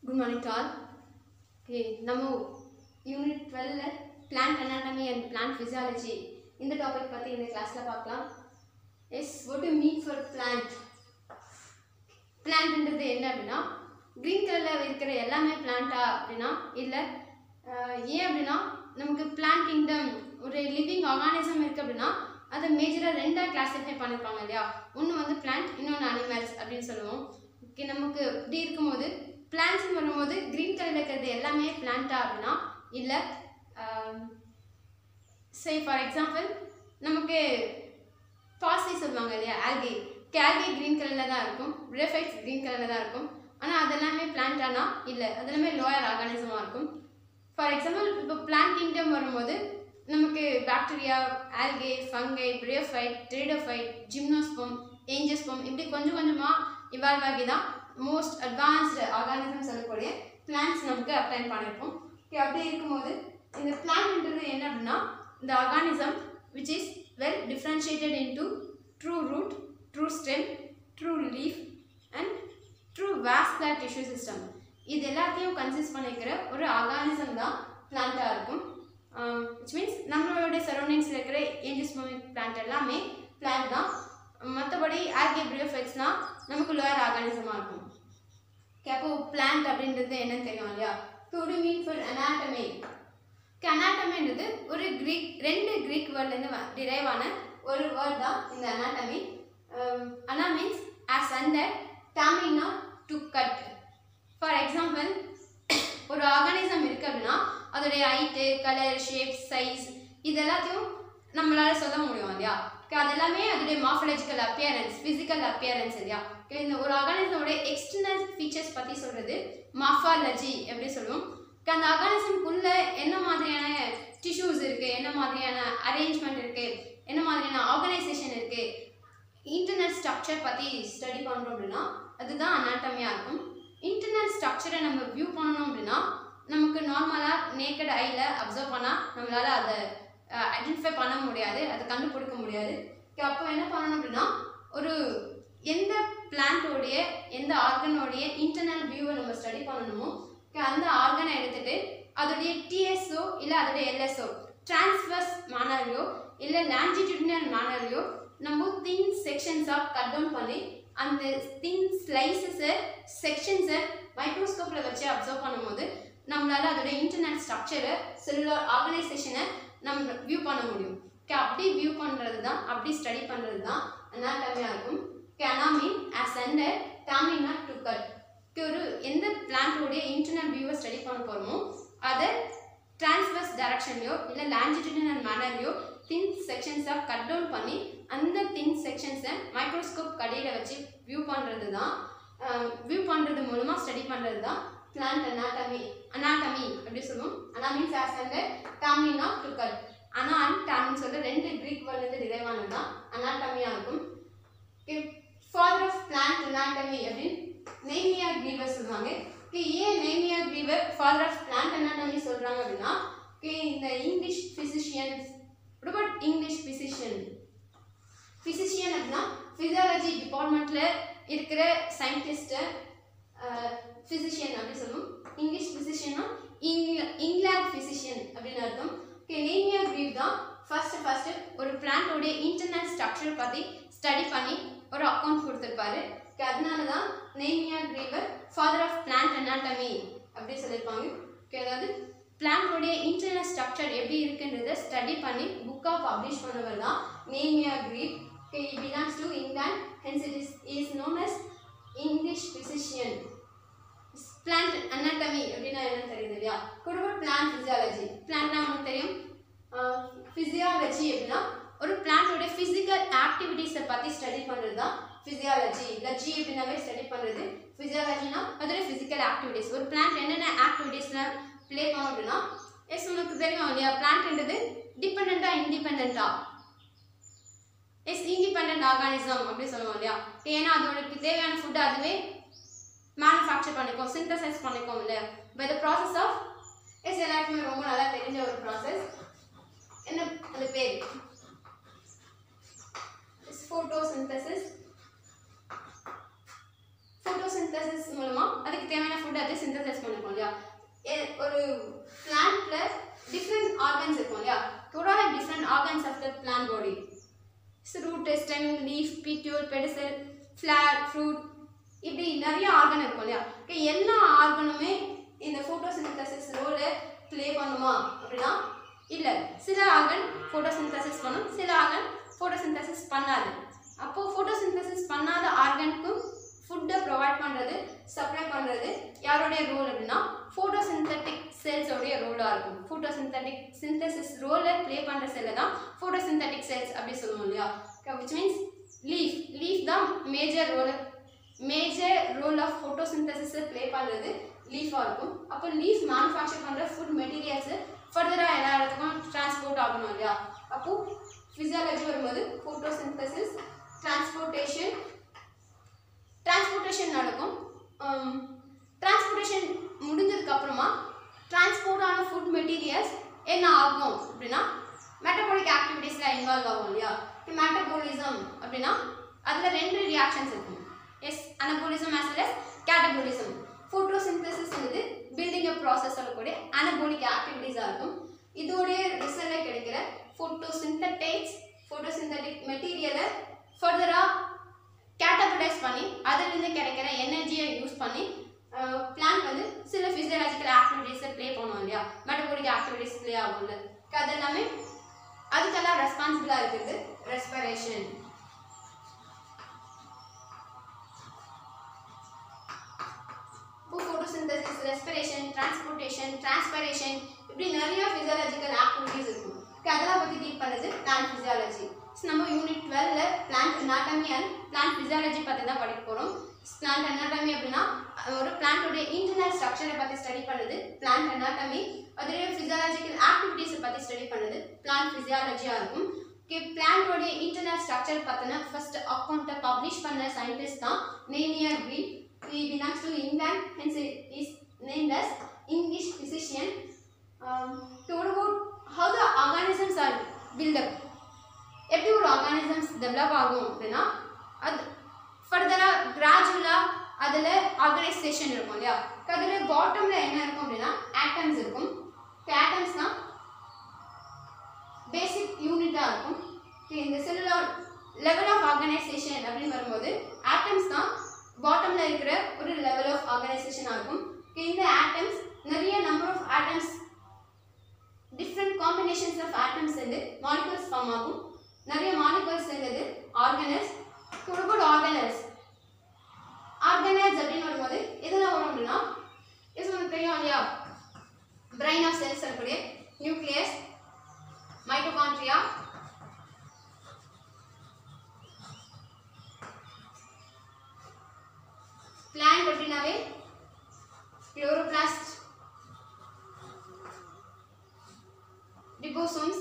Good morning to all okay நம்ம unit டுவெல்ல plant anatomy and plant physiology இந்த topic பற்றி இந்த கிளாஸில் பார்க்கலாம் yes what do you mean for plant பிளான்ட்ன்றது என்ன அப்படின்னா க்ரீன் கலரில் இருக்கிற எல்லாமே பிளான்ட்டா அப்படின்னா இல்லை ஏன் அப்படின்னா நமக்கு பிளான்ட் கிங்டம் ஒரு லிவிங் ஆர்கானிசம் இருக்குது அப்படின்னா அதை மேஜராக ரெண்டாக கிளாஸிஃபை பண்ணியிருப்பாங்க இல்லையா ஒன்று வந்து பிளான்ட் இன்னொன்று அனிமல்ஸ் அப்படின்னு சொல்லுவோம் ஓகே நமக்கு இப்படி இருக்கும்போது பிளான்ட்ஸ் வரும்போது க்ரீன் கலரில் இருக்கிறது எல்லாமே பிளான்ட்டா அப்படின்னா இல்லை சே ஃபார் எக்ஸாம்பிள் நமக்கு பாசி சொல்லுவாங்க இல்லையா ஆல்கே ஆல்கே க்ரீன் கலரில் தான் இருக்கும் பிரேஃபைட்ஸ் க்ரீன் கலரில் தான் இருக்கும் ஆனால் அதெல்லாமே பிளான்ட்டானா இல்லை அதெல்லாமே லோயர் ஆர்கானிசமாக இருக்கும் ஃபார் எக்ஸாம்பிள் இப்போ பிளான்ட் கிங்டம் வரும்போது நமக்கு bacteria algae fungi bryophyte pteridophyte gymnosperm angiosperm இப்படி கொஞ்சம் கொஞ்சமாக இவால்வ் ஆகி தான் மோஸ்ட் அட்வான்ஸ்டு ஆர்கானிசம் சொல்லக்கூடிய பிளான்ட்ஸ் நமக்கு அப்ளைன் பண்ணியிருப்போம் ஓகே அப்படி இருக்கும்போது இந்த பிளான்ட்ன்றது என்ன அப்படின்னா இந்த organism which is well differentiated into true root true stem true leaf and true vascular tissue system இது எல்லாத்தையும் கன்சிஸ்ட் பண்ணிக்கிற ஒரு ஆர்கானிசம் தான் பிளான்ட்டாக இருக்கும் விச் மீன்ஸ் நம்மளோட சரௌண்டிங்ஸில் இருக்கிற ஏஞ்சிஸ்மோமிக் பிளான்ட் எல்லாமே பிளான்ட் தான் மற்றபடி ஆல்கே பிரியோஃபைட்ஸ்னால் நமக்கு லோயர் ஆர்கானிசமாக இருக்கும் ஓகே அப்போ பிளான்ட் அப்படின்றது என்னன்னு தெரியும் இல்லையா டு மீன் ஃபார் அனாட்டமி அனாட்டமின்றது ஒரு க்ரீக் ரெண்டு க்ரீக் வேர்ட்லேருந்து டிரைவ் ஆன ஒரு வேர்ட் தான் இந்த anatomy ana means as under டாமினா டு கட் ஃபார் எக்ஸாம்பிள் ஒரு ஆர்கானிசம் இருக்குது அப்படின்னா அதோடைய ஹைட்டு கலர் ஷேப் சைஸ் இது எல்லாத்தையும் நம்மளால சொல்ல முடியும் இல்லையா அது எல்லாமே அதோடைய மார்ஃபலாஜிக்கல் அப்பியரன்ஸ் ஃபிசிக்கல் அப்பியரன்ஸ் இல்லையா இந்த ஒரு ஆர்கானிசமோட எக்ஸ்டர்னல் ஃபீச்சர்ஸ் பற்றி சொல்கிறது மார்ஃபாலஜி எப்படி சொல்லுவோம் அந்த ஆர்கானிசம்குள்ளே என்ன மாதிரியான டிஷ்யூஸ் இருக்குது என்ன மாதிரியான அரேஞ்ச்மெண்ட் இருக்குது என்ன மாதிரியான ஆர்கனைசேஷன் இருக்குது இன்டர்னல் ஸ்ட்ரக்சர் பற்றி ஸ்டடி பண்ணுறோம் அப்படின்னா அதுதான் அனாட்டமியாக இருக்கும் இன்டர்னல் ஸ்ட்ரக்சரை நம்ம வியூ பண்ணணும் அப்படின்னா நமக்கு நார்மலாக நேக்கட் ஐயில் அப்சர்வ் பண்ணால் நம்மளால் அதை ஐடென்டிஃபை பண்ண முடியாது அதை கண்டுபிடிக்க முடியாது அப்போ என்ன பண்ணணும் அப்படின்னா ஒரு எந்த பிளான்ட்டோடைய எந்த ஆர்கனோடைய இன்டர்னல் வியூவை நம்ம ஸ்டடி பண்ணணுமோ அந்த ஆர்கனை எடுத்துட்டு அதோடைய டிஎஸ்ஓ இல்லை அதோடைய எல்எஸ்ஓ டிரான்ஸ்வர்ஸ் மேனர்லையோ இல்லை லாஞ்சிடியூடினல் மேனர்லையோ நம்ம தின் செக்ஷன்ஸாக கட் டவுன் பண்ணி அந்த தின் ஸ்லைசஸை செக்ஷன்ஸை மைக்ரோஸ்கோப்பில் வச்சு அப்சர்வ் பண்ணும்போது நம்மளால் அதோட இன்டர்னல் ஸ்ட்ரக்சரை செல்லுலர் ஆர்கனைசேஷனை நம்ம வியூ பண்ண முடியும் ஓகே அப்படி வியூ பண்ணுறது தான் அப்படி ஸ்டடி பண்ணுறது தான் அனாட்டமியாக இருக்கும் ஓகே அனாமி ஆஸ் அண்டர் டாமினா டு கட் ஒரு எந்த பிளான்ட்டோடைய இன்டர்னல் வியூவை ஸ்டடி பண்ண போகிறோமோ அதை டிரான்ஸ்வர்ஸ் டைரக்ஷன்லையோ இல்லை லாஞ்சிடியூனல் மேனர்லையோ தின் செக்ஷன்ஸாக கட் டவுன் பண்ணி அந்த தின் செக்ஷன்ஸை மைக்ரோஸ்கோப் கடையில் வச்சு வியூ பண்ணுறது தான் வியூ பண்ணுறது மூலமாக ஸ்டடி பண்ணுறது தான் பிளான்ட் அனாட்டமி அனாட்டமி அப்படி சொல்லுவோம் அனா மீன்ஸ் ஆஸ் அந்த டாமினா டு கட் அனா அண்ட் டாமின்னு சொல்ல ரெண்டு க்ரீக் வேர்ட்லேருந்து டிரைவ் ஆனது தான் அனாட்டமியாக இருக்கும் ஃபாதர் ஆஃப் பிளான்ட் அனாட்டமி அப்படின்னு நெய்மியா கிரீவர் சொல்லுவாங்க ஓகே ஏன் Nehemiah Grew father of plant anatomy சொல்கிறாங்க அப்படின்னா ஓகே இந்த English physicians what English physician physician அப்படின்னா ஃபிசியாலஜி டிபார்ட்மெண்ட்டில் இருக்கிற சயின்டிஸ்ட்டை ஃபிசிஷியன் அப்படி சொல்லுவோம் இங்கிலீஷ் ஃபிசிஷியனா இங் இங்கிலாந்து ஃபிசிஷியன் அப்படின்னு அர்த்தம் ஓகே நேமியா கிரீவ் தான் ஃபர்ஸ்ட் ஃபர்ஸ்ட் ஒரு பிளான்ட்டோடைய இன்டர்னல் ஸ்ட்ரக்சர் பற்றி ஸ்டடி பண்ணி ஒரு அக்கௌண்ட் கொடுத்துருப்பாரு அதனால தான் Nehemiah Grew father of plant anatomy அப்படி சொல்லியிருப்பாங்க ஓகே அதாவது பிளான்ட்டோடைய இன்டர்னல் ஸ்ட்ரக்சர் எப்படி இருக்குன்றதை ஸ்டடி பண்ணி புக்காக பப்ளிஷ் பண்ணவர் தான் Nehemiah Grew okay it belongs to England hence it is is known as English physician plant anatomy அப்படின்னா என்னன்னு தெரியுது இல்லையா குடும்ப பிளான்ட் ஃபிசியாலஜி பிளான்ட்னா நமக்கு தெரியும் ஃபிசியாலஜி அப்படின்னா ஒரு பிளான்ட்டோட ஃபிசிக்கல் ஆக்டிவிட்டீஸை பற்றி ஸ்டடி பண்ணுறது தான் ஃபிசியாலஜி இல்லை ஜி அப்படின்னாவே ஸ்டடி பண்ணுறது ஃபிசியாலஜினா அதோட ஃபிசிக்கல் ஆக்டிவிட்டீஸ் ஒரு பிளான்ட் என்னென்ன ஆக்டிவிட்டீஸ்லாம் ப்ளே பண்ணோம் அப்படின்னா எஸ் உனக்கு தெரியும் இல்லையா பிளான்ட்ன்றது டிபெண்டா இண்டிபெண்டா எஸ் இண்டிபெண்ட் ஆர்கானிசம் அப்படி சொல்லுவோம் இல்லையா ஏன்னா அதோட தேவையான ஃபுட் அதுவே மேனுஃபேக்சர் பண்ணிக்கும் சிந்தசைஸ் பண்ணிக்கும் இல்லையா பை த ப்ராசஸ் ஆஃப் எஸ் எல்லாருக்குமே ரொம்ப நல்லா தெரிஞ்ச ஒரு ப்ராசஸ் என்ன அந்த பேர் ஃபோட்டோசிந்தசிஸ் photosynthesis ஃபோட்டோசிந்தசிஸ் மூலமா அதுக்கு தேவையான ஃபுட் அது சிந்தசைஸ் பண்ணிருக்கோம் இல்லையா எ- ஒரு பிளான்ட்ல டிஃப்ரெண்ட் ஆர்கன்ஸ் இருக்கும் இல்லையா total different organs of the plant body root stem leaf petiole pedicel flower fruit இப்படி நிறைய ஆர்கன் இருக்கும் இல்லையா Okay, எல்லா ஆர்கனுமே இந்த ஃபோட்டோசிந்தசிஸ் ரோலை ப்ளே பண்ணுமா அப்படின்னா இல்லை சில ஆர்கன் ஃபோட்டோசிந்தசிஸ் பண்ணும் சில ஆர்கன் ஃபோட்டோசிந்தசிஸ் பண்ணாது அப்போது ஃபோட்டோசிந்தசிஸ் பண்ணாத ஆர்கனுக்கும் ஃபுட்டை ப்ரொவைட் பண்ணுறது சப்ளை பண்ணுறது யாருடைய ரோல் அப்படின்னா ஃபோட்டோசிந்தட்டிக் செல்ஸோடைய ரோலாக இருக்கும் ஃபோட்டோசிந்தட்டிக் சிந்தசிஸ் ரோலை ப்ளே பண்ணுற செல்லை தான் ஃபோட்டோசிந்தட்டிக் செல்ஸ் அப்படி சொல்லுவோம் இல்லையா விச் மீன்ஸ் லீஃப் லீஃப் தான் major role major role of ஃபோட்டோசிந்தசிஸை ப்ளே பண்ணுறது லீஃபாக இருக்கும் அப்போ லீஃப் மேனுஃபேக்சர் பண்ணுற ஃபுட் மெட்டீரியல்ஸு ஃபர்தராக எல்லா இடத்துக்கும் டிரான்ஸ்போர்ட் ஆகணும் இல்லையா அப்போது ஃபிசியாலஜி வரும்போது ஃபோட்டோசிந்தசிஸ் டிரான்ஸ்போர்ட்டேஷன் டிரான்ஸ்போர்ட்டேஷன் நடக்கும் டிரான்ஸ்போர்ட்டேஷன் முடிஞ்சதுக்கு அப்புறமா டிரான்ஸ்போர்ட் ஆன ஃபுட் மெட்டீரியல்ஸ் என்ன ஆகும் அப்படின்னா மெட்டபாலிக் ஆக்டிவிட்டீஸில் இன்வால்வ் ஆகும் இல்லையா மெட்டபாலிசம் அப்படின்னா அதில் ரெண்டு ரியாக்ஷன்ஸ் இருக்கும் yes anabolism as well as catabolism ஃபோட்டோசிந்தசிஸ்ங்கிறது பில்டிங் அப் ப்ராசஸ் சொல்லக்கூடிய அனபோலிக் ஆக்டிவிட்டீஸாக இருக்கும் இதோடைய ரிசல்ட்டில் கிடைக்கிற ஃபோட்டோசிந்தடைட்ஸ் ஃபோட்டோசிந்தட்டிக் மெட்டீரியலை ஃபர்தராக கேட்டகரைஸ் பண்ணி அதிலிருந்து கிடைக்கிற எனர்ஜியை யூஸ் பண்ணி பிளான் வந்து சில ஃபிசியலாஜிக்கல் ஆக்டிவிட்டீஸை ப்ளே பண்ணுவோம் இல்லையா மெட்டபாலிக் ஆக்டிவிட்டீஸ் ப்ளே ஆகும்ல அது எல்லாமே அதுக்கெல்லாம் ரெஸ்பான்சிபிளாக இருக்குது ரெஸ்பிரேஷன் இப்போ ஃபோட்டோசிந்தசிஸ் ரெஸ்பிரேஷன் டிரான்ஸ்போர்ட்டேஷன் டிரான்ஸ்பரேஷன் இப்படி நிறைய ஃபிசியாலஜிக்கல் ஆக்டிவிட்டீஸ் இருக்கும் Okay, அதெல்லாம் பற்றி டீல் பண்ணது பிளான்ட் ஃபிசியாலஜி நம்ம யூனிட் டுவெல்ல plant anatomy and plant physiology பற்றி தான் படிக்க போகிறோம் பிளான்ட் anatomy அப்படின்னா அஹ், ஒரு பிளான்ட்டோடைய இன்டர்னல் ஸ்ட்ரக்சரை பற்றி ஸ்டடி பண்ணுது பிளான்ட் anatomy அதுலேயே ஃபிசியாலஜிக்கல் ஆக்டிவிட்டீஸை பற்றி ஸ்டடி பண்ணுது பிளான்ட் ஃபிசியாலஜியாக இருக்கும் ஓகே பிளான்ட்டோடைய இன்டர்னல் ஸ்ட்ரக்சர் பார்த்தோன்னா ஃபர்ஸ்ட் அக்கௌண்ட்டை பப்ளிஷ் பண்ண சயின்டிஸ்ட் தான் Nehemiah Grew he belongs to England hence he is named as English physician um, to what about how the organisms are built up எப்படி ஒரு ஆர்கானிசம்ஸ் டெவலப் ஆகும் அப்படின்னா அது ஃபர்தராக கிராஜுவலாக அதில் ஆர்கனைசேஷன் இருக்கும் இல்லையா அதில் பாட்டமில் என்ன இருக்கும் அப்படின்னா ஆட்டம்ஸ் இருக்கும் ஆட்டம்ஸ் தான் பேசிக் யூனிட்டாக இருக்கும் Okay, இந்த செல்லுலார் லெவல் ஆஃப் ஆர்கனைசேஷன் அப்படின்னு வரும்போது ஆட்டம்ஸ் தான் பாட்டமில் இருக்கிற ஒரு லெவல் ஆஃப் ஆர்கனைசேஷனாக இருக்கும் Okay, இந்த ஆட்டம்ஸ் நிறைய number of atoms different combinations of atoms சேர்ந்து மாலிகூல்ஸ் ஃபார்ம் ஆகும் நிறைய மாலிகூல்ஸ் சேர்ந்தது ஆர்கனல்ஸ் குட் ஆர்கனல்ஸ் ஆர்கனல்ஸ் அப்படின்னு வரும்போது எதெல்லாம் வரும் அப்படின்னா இது உங்களுக்கு தெரியும் இல்லையா பிரைன் ஆஃப் செல்ஸ் இருக்கக்கூடிய நியூக்ளியஸ் மைட்டோகாண்ட்ரியா பிளான்ட் அப்படின்னாவே chloroplast ribosomes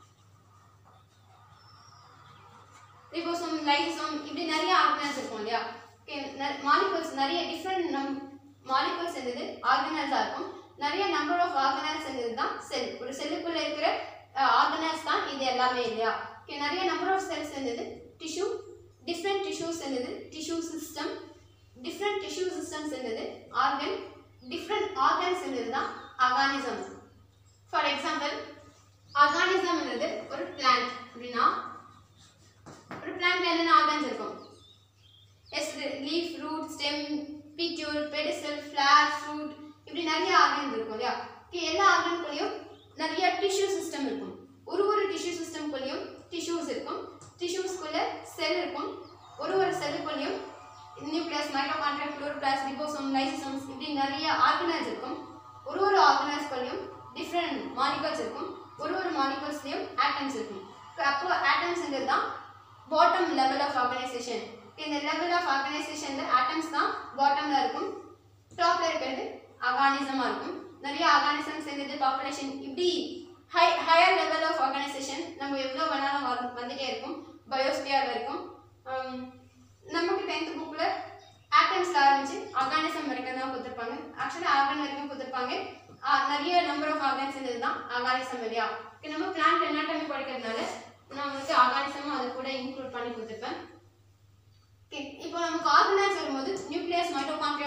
ரிபோசோம் லைசோம் இப்படி நிறைய ஆர்கனல்ஸ் இருக்கும் இல்லையா மாலிகூல்ஸ் நிறைய டிஃப்ரெண்ட் நம் மாலிகூல்ஸ் இருந்தது ஆர்கனல்ஸாக இருக்கும் நிறைய நம்பர் ஆஃப் ஆர்கனல்ஸ் இருந்தது தான் செல் ஒரு செல்லுக்குள்ளே இருக்கிற ஆர்கனல்ஸ் தான் இது எல்லாமே இல்லையா Okay, நிறைய நம்பர் ஆஃப் செல்ஸ் இருந்தது டிஷ்யூ டிஃப்ரெண்ட் டிஷ்யூஸ் இருந்தது tissue system different tissue systems இருந்தது ஆர்கன் டிஃப்ரெண்ட் ஆர்கன்ஸ் இருந்தது தான் ஆர்கானிசம் ஃபார் எக்ஸாம்பிள் ஆர்கானிசம்ன்றது ஒரு பிளான்ட் அப்படின்னா ஒரு பிளான்ட்ல என்னென்ன ஆர்கன்ஸ் இருக்கும் yes leaf root stem petiole pedicel flower fruit இப்படி நிறைய ஆர்கன்ஸ் இருக்கும் இல்லையா Okay, எல்லா ஆர்கனுக்குள்ளேயும் நிறைய டிஷ்யூ சிஸ்டம் இருக்கும் ஒரு ஒரு டிஷ்யூ சிஸ்டம்குள்ளேயும் டிஷ்யூஸ் இருக்கும் டிஷ்யூஸ்குள்ள செல் இருக்கும் ஒரு ஒரு செல்லுக்குள்ளேயும் nucleus mitochondria chloroplast ribosome lysosomes இப்படி நிறைய ஆர்கனைஸ் இருக்கும் ஒரு ஒரு ஆர்கனைஸ்குள்ளேயும் டிஃப்ரெண்ட் மாலிகல்ஸ் இருக்கும் ஒரு ஒரு மாலிகல்ஸ்லேயும் ஆட்டம்ஸ் இருக்கும் அப்போ ஆட்டம்ஸ்ங்கிறது தான் பாட்டம் லெவல் ஆஃப் ஆர்கனைசேஷன் இந்த லெவல் ஆஃப் ஆர்கனைசேஷனில் ஆட்டம்ஸ் தான் பாட்டமில் இருக்கும் டாப்பில் இருக்கிறது ஆர்கானிசமாக இருக்கும் நிறைய ஆர்கானிசம்ஸ் இருந்தது பாப்புலேஷன் இப்படி high higher level of organisation நம்ம எவ்வளோ வேணாலும் வர- வந்துட்டே இருக்கும் பயோஸ்பியர் வரைக்கும் ஹம், நமக்கு டென்த் புக்கில் ஆட்டம்ஸில் ஆரம்பிச்சு ஆர்கானிசம் வரைக்கும் தான் கொடுத்துருப்பாங்க ஆக்சுவலாக ஆர்கன் வரைக்கும் கொடுத்துருப்பாங்க ஆ, நிறைய நம்பர் ஆஃப் ஆர்கன்ஸ் இருந்தது தான் ஆர்கானிசம் இல்லையா Okay, நம்ம பிளான்ட் என்னாட்டமி படிக்கிறதுனால நான் உங்களுக்கு ஆர்கானிசமும் அது கூட இன்க்ளூட் பண்ணி கொடுத்துருப்பேன் Okay, இப்போ நமக்கு ஆர்கனைஸ் வரும்போது நியூக்ளியஸ் மைட்டோகாண்ட்ரியா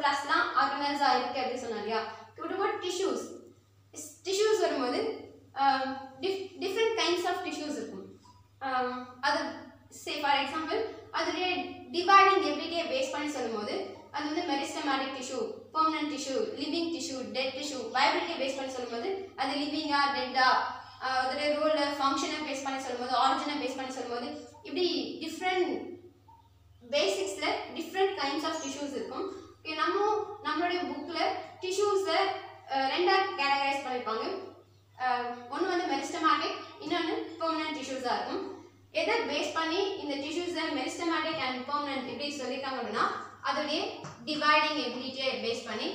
கிளாஸ்லாம் ஆர்கனைஸாக இருக்குது அப்படின்னு சொன்னாங்க இல்லையா what டிஷ்யூஸ் டிஷ்யூஸ் வரும்போது டிஃப்ரெண்ட் கைண்ட்ஸ் ஆஃப் டிஷ்யூஸ் இருக்கும் Um, அது சே ஃபார் எக்ஸாம்பிள் அதுலேயே டிவைடிங் எவ்ரிடே பேஸ் பண்ணி சொல்லும்போது அது வந்து meristematic tissue permanent tissue living tissue dead tissue viability base பண்ணி சொல்லும்போது அது லிவிங்கா டெட்டா அதோடைய ரோலை ஃபங்க்ஷனை பேஸ் பண்ணி சொல்லும்போது ஆரிஜினை பேஸ் பண்ணி சொல்லும்போது இப்படி டிஃப்ரெண்ட் பேசிக்ஸில் டிஃப்ரெண்ட் கைண்ட்ஸ் ஆஃப் டிஷ்யூஸ் இருக்கும் Okay, நம்ம நம்மளுடைய புக்கில் டிஷ்யூஸை ரெண்டாக கேட்டகரைஸ் பண்ணியிருப்பாங்க ஒன்று வந்து மெரிஸ்டமேட்டிக் இன்னொன்று பெர்மனன்ட் டிஷ்யூஸாக இருக்கும் எதை பேஸ் பண்ணி இந்த டிஷ்யூஸை மெரிஸ்டமேட்டிக் அண்ட் பெர்மனன்ட் இப்படி சொல்லியிருக்காங்க அப்படின்னா அதோடைய டிவைடிங் எபிலிட்டியை பேஸ் பண்ணி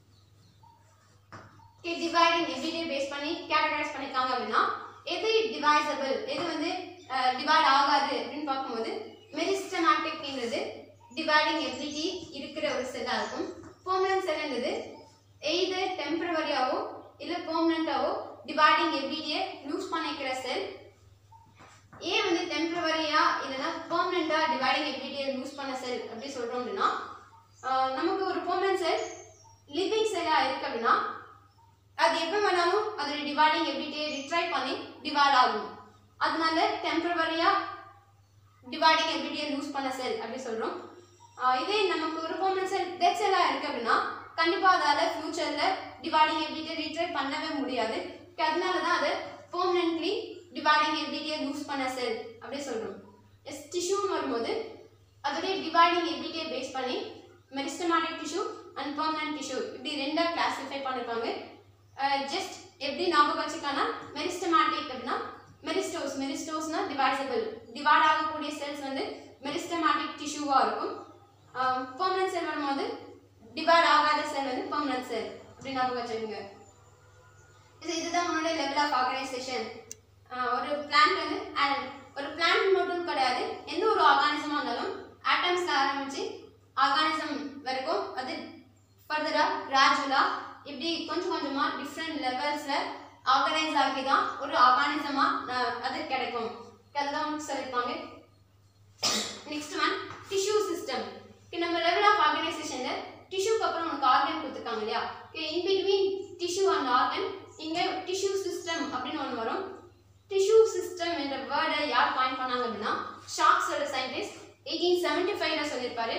டிவைடிங் எபிலிட்டியை பேஸ் பண்ணி கேட்டகரைஸ் பண்ணியிருக்காங்க அப்படின்னா எது டிவைசபிள் எது வந்து டிவைட் ஆகாது அப்படின்னு பார்க்கும்போது மெரிஸ்டமேட்டிக்ன்றது டிவைடிங் எபிலிட்டி இருக்கிற ஒரு செல்லாக இருக்கும் பெர்மனன்ட் செல்ன்றது எய்தர் டெம்பரவரியாவோ இல்லை பெர்மனண்ட்டாவோ டிவைடிங் எபிலிட்டியை லூஸ் பண்ணிக்கிற செல் ஏன் வந்து டெம்பரவரியா இல்லைன்னா பெர்மனண்டா டிவைடிங் எபிலிட்டியை லூஸ் பண்ண செல் அப்படி சொல்றோம் அப்படின்னா ஆஹ் நமக்கு ஒரு பெர்மனன்ட் செல் லிவிங் செல்லா இருக்கு அப்படின்னா அது எப்போ வேணாலும் அதோட டிவைடிங் எபிலிட்டியை ரிட்ரை பண்ணி டிவைட் ஆகும் அதனால டெம்பரவரியா டிவைடிங் எபிலிட்டியை லூஸ் பண்ண செல் அப்படி சொல்றோம் ஆஹ் இதே நமக்கு ஒரு பெர்மனன்ட் செல் டெத் செல்லா இருக்கு அப்படின்னா கண்டிப்பா அதால ஃபியூச்சர்ல டிவைடிங் எபிலிட்டியை ரிட்ரை பண்ணவே முடியாது அதனால தான் அது பெர்மனன்ட்லி டிவைடிங் எபிலிட்டியை லூஸ் பண்ண செல் அப்படி சொல்கிறோம் எஸ் டிஷ்யூன்னு வரும்போது அதோடைய டிவைடிங் எபிலிட்டியை பேஸ் பண்ணி meristematic tissue and permanent tissue இப்படி ரெண்டாக கிளாஸிஃபை பண்ணிருப்பாங்க ஜஸ்ட் எப்படி ஞாபகம் வச்சுக்கானா மெரிஸ்டமேட்டிக் அப்படின்னா மெரிஸ்டோஸ் மெரிஸ்டோஸ்னா டிவைசபிள் டிவைட் ஆகக்கூடிய செல்ஸ் வந்து மெரிஸ்டமேட்டிக் டிஷ்யூவாக இருக்கும் பெர்மனன்ட் செல் வரும்போது டிவைட் ஆகாத செல் வந்து பெர்மனன்ட் செல் அப்படி ஞாபகம் வச்சுக்கோங்க இது இதுதான் உன்னோட லெவல் ஆஃப் ஆர்கனைசேஷன் ஒரு பிளான்ட் வந்து and ஒரு பிளான்ட் மட்டும் கிடையாது எந்த ஒரு ஆர்கானிசமாக இருந்தாலும் ஆட்டம்ஸ்ல ஆரம்பிச்சு ஆர்கானிசம் வரைக்கும் அது ஃபர்தராக கிராஜுவலாக இப்படி கொஞ்சம் கொஞ்சமாக டிஃப்ரெண்ட் லெவல்ஸில் ஆர்கனைஸ் ஆகி தான் ஒரு ஆர்கானிசமாக அது கிடைக்கும் அதுதான் உங்களுக்கு சொல்லியிருப்பாங்க நெக்ஸ்ட் ஒன் டிஷ்யூ சிஸ்டம் நம்ம லெவல் ஆஃப் ஆர்கனைசேஷனில் டிஷ்யூக்கு அப்புறம் உனக்கு ஆர்கன் கொடுத்துருக்காங்க இல்லையா in between tissue and organ இங்கே டிஷ்யூ சிஸ்டம் அப்படின்னு ஒன்று வரும் டிஷ்யூ சிஸ்டம் என்ற வேர்டை யார் பாயிண்ட் பண்ணாங்க அப்படின்னா ஷாக்ஸோட சயின்டிஸ்ட் எயிட்டீன் செவன்டி ஃபைவ்ல சொல்லியிருப்பாரு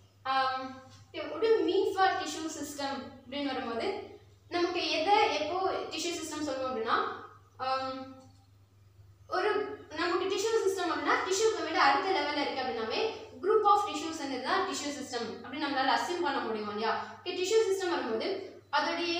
மீன் ஃபார் டிஷ்யூ சிஸ்டம் அப்படின்னு வரும்போது நமக்கு எதை எப்போ டிஷ்யூ சிஸ்டம் சொல்லுவோம் அப்படின்னா ஆம், ஒரு நமக்கு டிஷ்யூ சிஸ்டம் அப்படின்னா டிஷ்யூக்கு விட அடுத்த லெவலில் இருக்கு அப்படின்னாவே குரூப் ஆஃப் டிஷ்யூஸ் தான் டிஷ்யூ சிஸ்டம் அப்படின்னு நம்மளால அசியூம் பண்ண முடியும் இல்லையா டிஷ்யூ சிஸ்டம் வரும்போது அதோடைய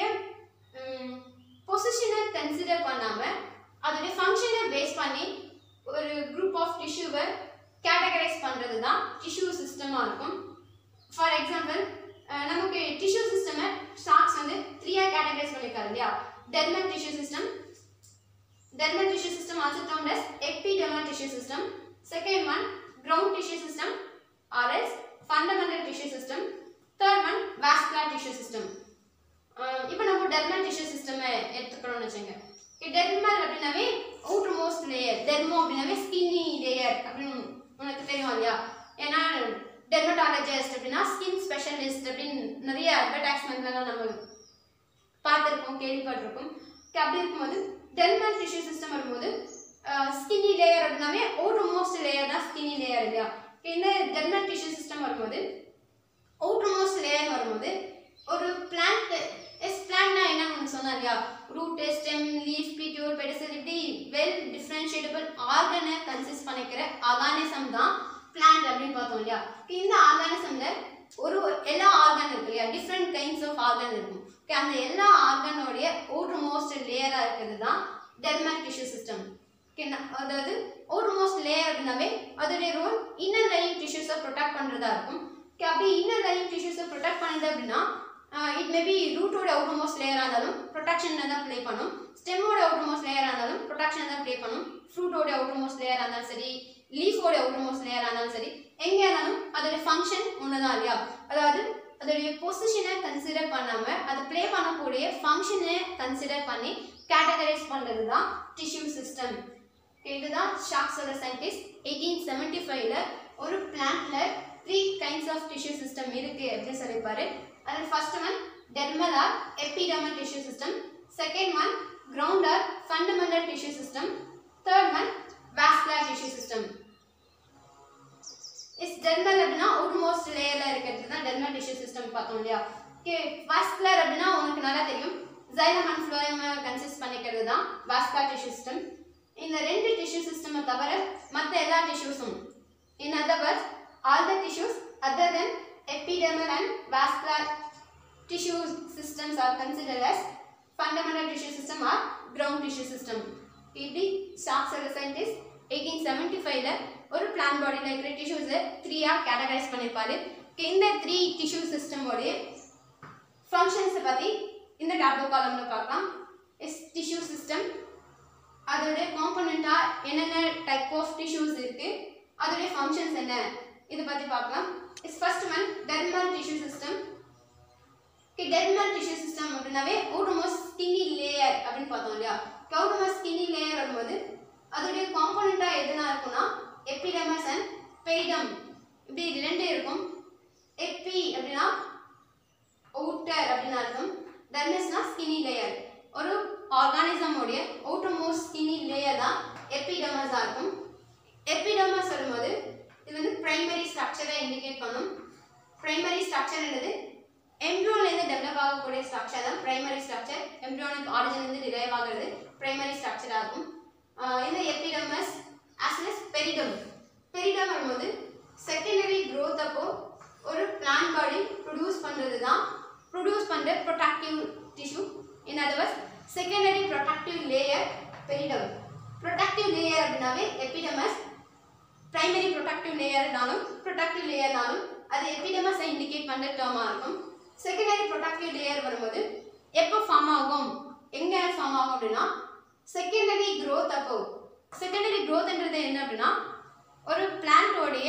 பொசிஷனை கன்சிடர் பண்ணாம அதோடைய ஃபங்க்ஷனை பேஸ் பண்ணி ஒரு குரூப் ஆஃப் டிஷ்யூவை கேட்டகரைஸ் பண்ணுறது தான் டிஷ்யூ சிஸ்டமாக இருக்கும் ஃபார் எக்ஸாம்பிள் நமக்கு டிஷ்யூ சிஸ்டமை ஸ்டாக்ஸ் வந்து த்ரீயாக கேட்டகரைஸ் பண்ணியிருக்காரு இல்லையா dermal tissue system dermal tissue system also termed as epidermal tissue system. Second one, ground tissue system or else fundamental tissue system. Third one, vascular tissue system. இப்போ நம்ம dermal tissue system எடுத்துக்கணும்னு வச்சுங்க dermal அப்படின்னாவே outermost layer டெர்மோ அப்படின்னாவே skinny layer அப்படின்னு உனக்கு தெரியும் இல்லையா ஏன்னா டெர்மட்டாலஜிஸ்ட் அப்படின்னா ஸ்கின் ஸ்பெஷலிஸ்ட் அப்படின்னு நிறைய அட்வர்டைஸ்மெண்ட்லாம் நம்ம பார்த்துருப்போம் கேள்விப்பட்டிருப்போம் Okay, அப்படி இருக்கும்போது டெர்மல் டிஷ்யூ சிஸ்டம் வரும்போது ஸ்கின்னி லேயர் அப்படின்னாவே அவுட்டர் மோஸ்ட் லேயர் தான் ஸ்கின்னி லேயர் இல்லையா Okay, இந்த டெர்மல் டிஷ்யூ சிஸ்டம் வரும்போது அவுட்டர் மோஸ்ட் லேயர் வரும்போது ஒரு பிளான்ட் எஸ் பிளான்ட்னா என்னன்னு உனக்கு சொன்னா இல்லையா ரூட் ஸ்டெம் லீஃப் பிட்யூர் பெடிசல் இப்படி வெல் டிஃப்ரென்ஷியேட்டபிள் ஆர்கனை கன்சிஸ்ட் பண்ணிக்கிற ஆர்கானிசம் தான் பிளான்ட் அப்படின்னு பார்த்தோம் இல்லையா இந்த ஆர்கானிசம்ல ஒரு எல்லா ஆர்கன் இருக்கு இல்லையா டிஃப்ரெண்ட் கைண்ட்ஸ் ஆஃப் ஆர்கன் இருக்கும் Okay, அந்த எல்லா ஆர்கனோடைய அவுட்டர் மோஸ்ட் லேயரா இருக்கிறது தான் டெர்மல் டிஷ்யூ சிஸ்டம் அதாவது அவுட்டர் மோஸ்ட் லேயர் அப்படின்னாவே அதோடைய ரோல் இன்னர் லைனிங் டிஷ்யூஸை ப்ரொடெக்ட் பண்ணுறதா இருக்கும் Okay, அப்படி இன்னர் லைனிங் டிஷ்யூஸை ப்ரொடெக்ட் பண்ணுது அப்படின்னா இட் மேபி ரூட்டோட அவுட்டர் மோஸ்ட் லேயராக இருந்தாலும் ப்ரொடெக்ஷன் தான் ப்ளே பண்ணும் ஸ்டெம்மோட அவுட்டர் மோஸ்ட் லேயராக இருந்தாலும் ப்ரொடெக்ஷன் தான் ப்ளே பண்ணும் ஃப்ரூட்டோட அவுட்டர் மோஸ்ட் லேயராக இருந்தாலும் சரி லீஃபோட அவுட்டர் மோஸ்ட் லேயராக இருந்தாலும் சரி எங்கே இருந்தாலும் அதோட ஃபங்க்ஷன் ஒன்று தான் இல்லையா அதாவது அதோடைய பொசிஷனை கன்சிடர் பண்ணாம அது ப்ளே பண்ணக்கூடிய ஃபங்க்ஷனை கன்சிடர் பண்ணி கேட்டகரைஸ் பண்றது தான் டிஷ்யூ சிஸ்டம் இதுதான் ஷாக்ஸோட சயின்டிஸ்ட் எயிட்டீன் செவன்டி ஃபைவ்ல ஒரு பிளான்ட்ல three kinds of tissue system இருக்கு அப்படின்னு சொல்லியிருப்பாரு அதில் first one dermal or epidermal tissue system second one ground or fundamental tissue system third one vascular tissue system is dermal அப்படின்னா outmost லேயர்ல இருக்கிறது தான் டெர்மல் டிஷ்யூ சிஸ்டம் பார்த்தோம் இல்லையா ஓகே வாஸ்குலர் அப்படின்னா உனக்கு நல்லா தெரியும் ஜைலம் அண்ட் ஃப்ளோயம் கன்சிஸ்ட் பண்ணிக்கிறது தான் வாஸ்குலர் டிஷ்யூ சிஸ்டம் இந்த ரெண்டு டிஷ்யூ சிஸ்டமை தவிர மற்ற எல்லா டிஷ்யூஸும் in other words all the tissues other than epidermal and vascular tissue systems are considered as fundamental tissue system or ground tissue system. இப்படி ஸ்டாக் செல் சயின்டிஸ்ட் எயிட்டீன் செவன்டி ஃபைவ்ல ஒரு பிளான் பாடியில் இருக்கிற டிஷ்யூஸை த்ரீயாக கேட்டகரைஸ் பண்ணியிருப்பாரு இந்த த்ரீ டிஷ்யூ சிஸ்டமோடைய ஃபங்க்ஷன்ஸை பற்றி இந்த டேப்லோ காலமில் பார்க்கலாம் இஸ் டிஷ்யூ சிஸ்டம் அதோடைய காம்பனண்ட்டாக என்னென்ன டைப் ஆஃப் டிஷ்யூஸ் இருக்குது அதோடைய ஃபங்க்ஷன்ஸ் என்ன இதை பற்றி பார்க்கலாம் is first one dermal tissue system dermal tissue system அப்படின்னாவே ஓட்டோமோஸ் ஸ்கின்னி லேயர் அப்படின்னு பார்த்தோம் இல்லையா கவுடமஸ் ஸ்கின்னி லேயர் வரும்போது அதோடைய காம்போனண்ட்டாக எதுனா இருக்கும்னா எப்பிடமஸ் அண்ட் பெரிடம் இப்படி ரெண்டு இருக்கும் எப்பி அப்படின்னா அவுட்டர் அப்படின்னு அர்த்தம் டெர்மஸ்னா ஸ்கின்னி லேயர் ஒரு ஆர்கானிசமோடைய அவுட்டர்மோஸ்ட் ஸ்கின்னி லேயர் தான் எப்பிடமஸாக இருக்கும் எப்பிடமஸ் வரும்போது இது வந்து பிரைமரி ஸ்ட்ரக்சரை இண்டிகேட் பண்ணும் பிரைமரி ஸ்ட்ரக்சர் என்னது எம்ப்ரோன்லேருந்து டெவலப் ஆகக்கூடிய ஸ்ட்ரக்சர் தான் பிரைமரி ஸ்ட்ரக்சர் எம்ப்ரோனிக் ஆரிஜின்லேருந்து டிரைவ் ஆகிறது பிரைமரி ஸ்ட்ரக்சராக இருக்கும் ஆஹ் இந்த epidermis as well as periderm periderm வரும்போது செகண்டரி growth அப்போ ஒரு பிளான்ட் பாடி ப்ரொடியூஸ் பண்ணுறது தான் ப்ரொடியூஸ் பண்ணுற protective tissue in otherwise secondary protective layer periderm protective layer அப்படின்னாவே எபிடமஸ் பிரைமரி ப்ரொடக்டிவ் லேயர்னாலும் ப்ரொடக்டிவ் லேயர்னாலும் அது எபிடமஸை இண்டிகேட் பண்ணுற டேர்மாக இருக்கும் செகண்டரி ப்ரொடக்டிவ் லேயர் வரும்போது எப்போ ஃபார்ம் ஆகும் எங்கே ஃபார்ம் ஆகும் அப்படின்னா செகண்டரி growth அப்போ செகண்டரி growthன்றது என்ன அப்படின்னா ஒரு பிளான்ட்டோடைய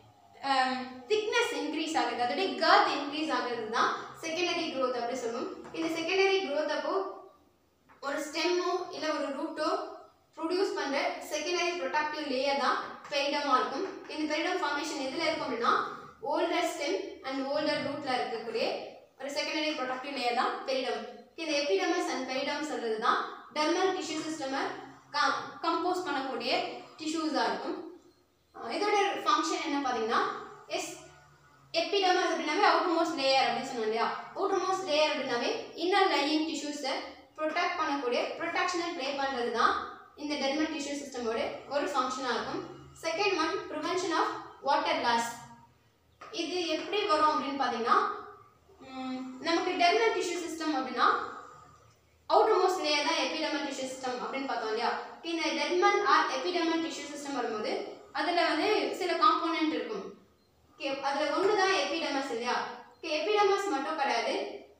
திக்னஸ் இன்க்ரீஸ் ஆகுது அதோடைய கர்த் இன்க்ரீஸ் ஆகுறது தான் செகண்டரி growth அப்படி சொல்லுவோம் இந்த செகண்டரி growth அப்போ ஒரு ஸ்டெம்மோ இல்லை ஒரு ரூட்டோ ப்ரொடியூஸ் பண்ணுற செகண்டரி ப்ரொடக்டிவ் லேயர் தான் பெரிடமாக இருக்கும் இந்த பெரிடம் ஃபார்மேஷன் எதில் இருக்கும் அப்படின்னா ஓல்டர் ஸ்டெம் அண்ட் ஓல்டர் ரூட்டில் இருக்கக்கூடிய ஒரு செகண்டரி ப்ரொடக்டிவ் லேயர் தான் பெரிடம் இந்த எபிடமஸ் அண்ட் பெரிடம் சொல்கிறது தான் டெர்மல் டிஷ்யூ சிஸ்டமை கம்போஸ் பண்ணக்கூடிய டிஷ்யூஸாக இருக்கும் அஹ் இதோட ஃபங்க்ஷன் என்ன பார்த்தீங்கன்னா எஸ் எபிடமஸ் அப்படின்னாவே அவுட்டர்மோஸ்ட் லேயர் அப்படின்னு சொன்னோம் இல்லையா அவுட்டர்மோஸ்ட் லேயர் அப்படின்னாவே இன்னர் லையிங் டிஷ்யூஸை ப்ரொடெக்ட் பண்ணக்கூடிய ப்ரொடெக்ஷனை ப்ளே பண்ணுறது தான் இந்த டெர்மல் டிஷ்யூ சிஸ்டமோட ஒரு ஃபங்க்ஷனாக இருக்கும் second one prevention of water loss இது எப்படி வரும் அப்படின்னு பார்த்தீங்கன்னா ம், நமக்கு டெர்மல் டிஷ்யூ சிஸ்டம் அப்படின்னா அவுட்டர்மோஸ்ட் லேயர் தான் எபிடெர்மல் டிஷ்யூ சிஸ்டம் அப்படின்னு பார்த்தோம் இல்லையா இந்த dermal or epidermal tissue system வரும்போது அதில் வந்து சில காம்போனன்ட் இருக்கும் ஓகே அதில் ஒன்று தான் எபிடெர்மஸ் இல்லையா ஓகே எபிடெர்மஸ் மட்டும் கிடையாது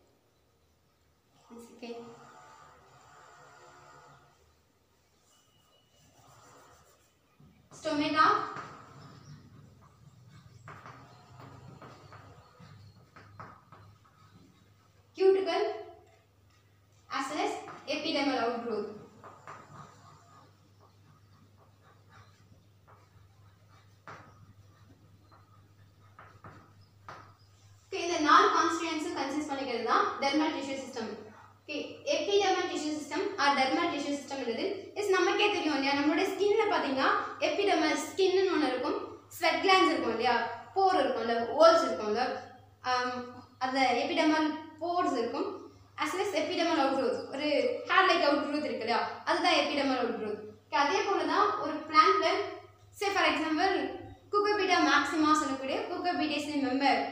okay stomata cuticle as well as epidermal outgrowth. Okay, இந்த நாலு கான்ஸ்டியூன்ஸும் கன்சிஸ்ட் பண்ணிக்கிறது தான் dermal tissue system okay epidermal tissue system or dermal tissue system உள்ளது இஸ் நமக்கே தெரியும் இல்லையா நம்மளுடைய ஸ்கின்ல பார்த்தீங்கன்னா எபிடெர்மல் ஸ்கின்னு ஒன்று இருக்கும் ஸ்வெட் கிளான்ஸ் இருக்கும் இல்லையா போர் இருக்கும்ல ஓல்ஸ் இருக்கும்ல ஆம், அந்த எபிடெர்மல் போர்ஸ் இருக்கும் as well as epidermal outgrowth ஒரு ஹேர் லைக் அவுட்க்ரோத் இருக்கு இல்லையா அதுதான் எபிடெர்மல் அவுட்க்ரோத் அதே போல தான் ஒரு பிளான்ட்ல say for example Cucurbita maxima சொல்லக்கூடிய குக்கபீடேசி மெம்பர்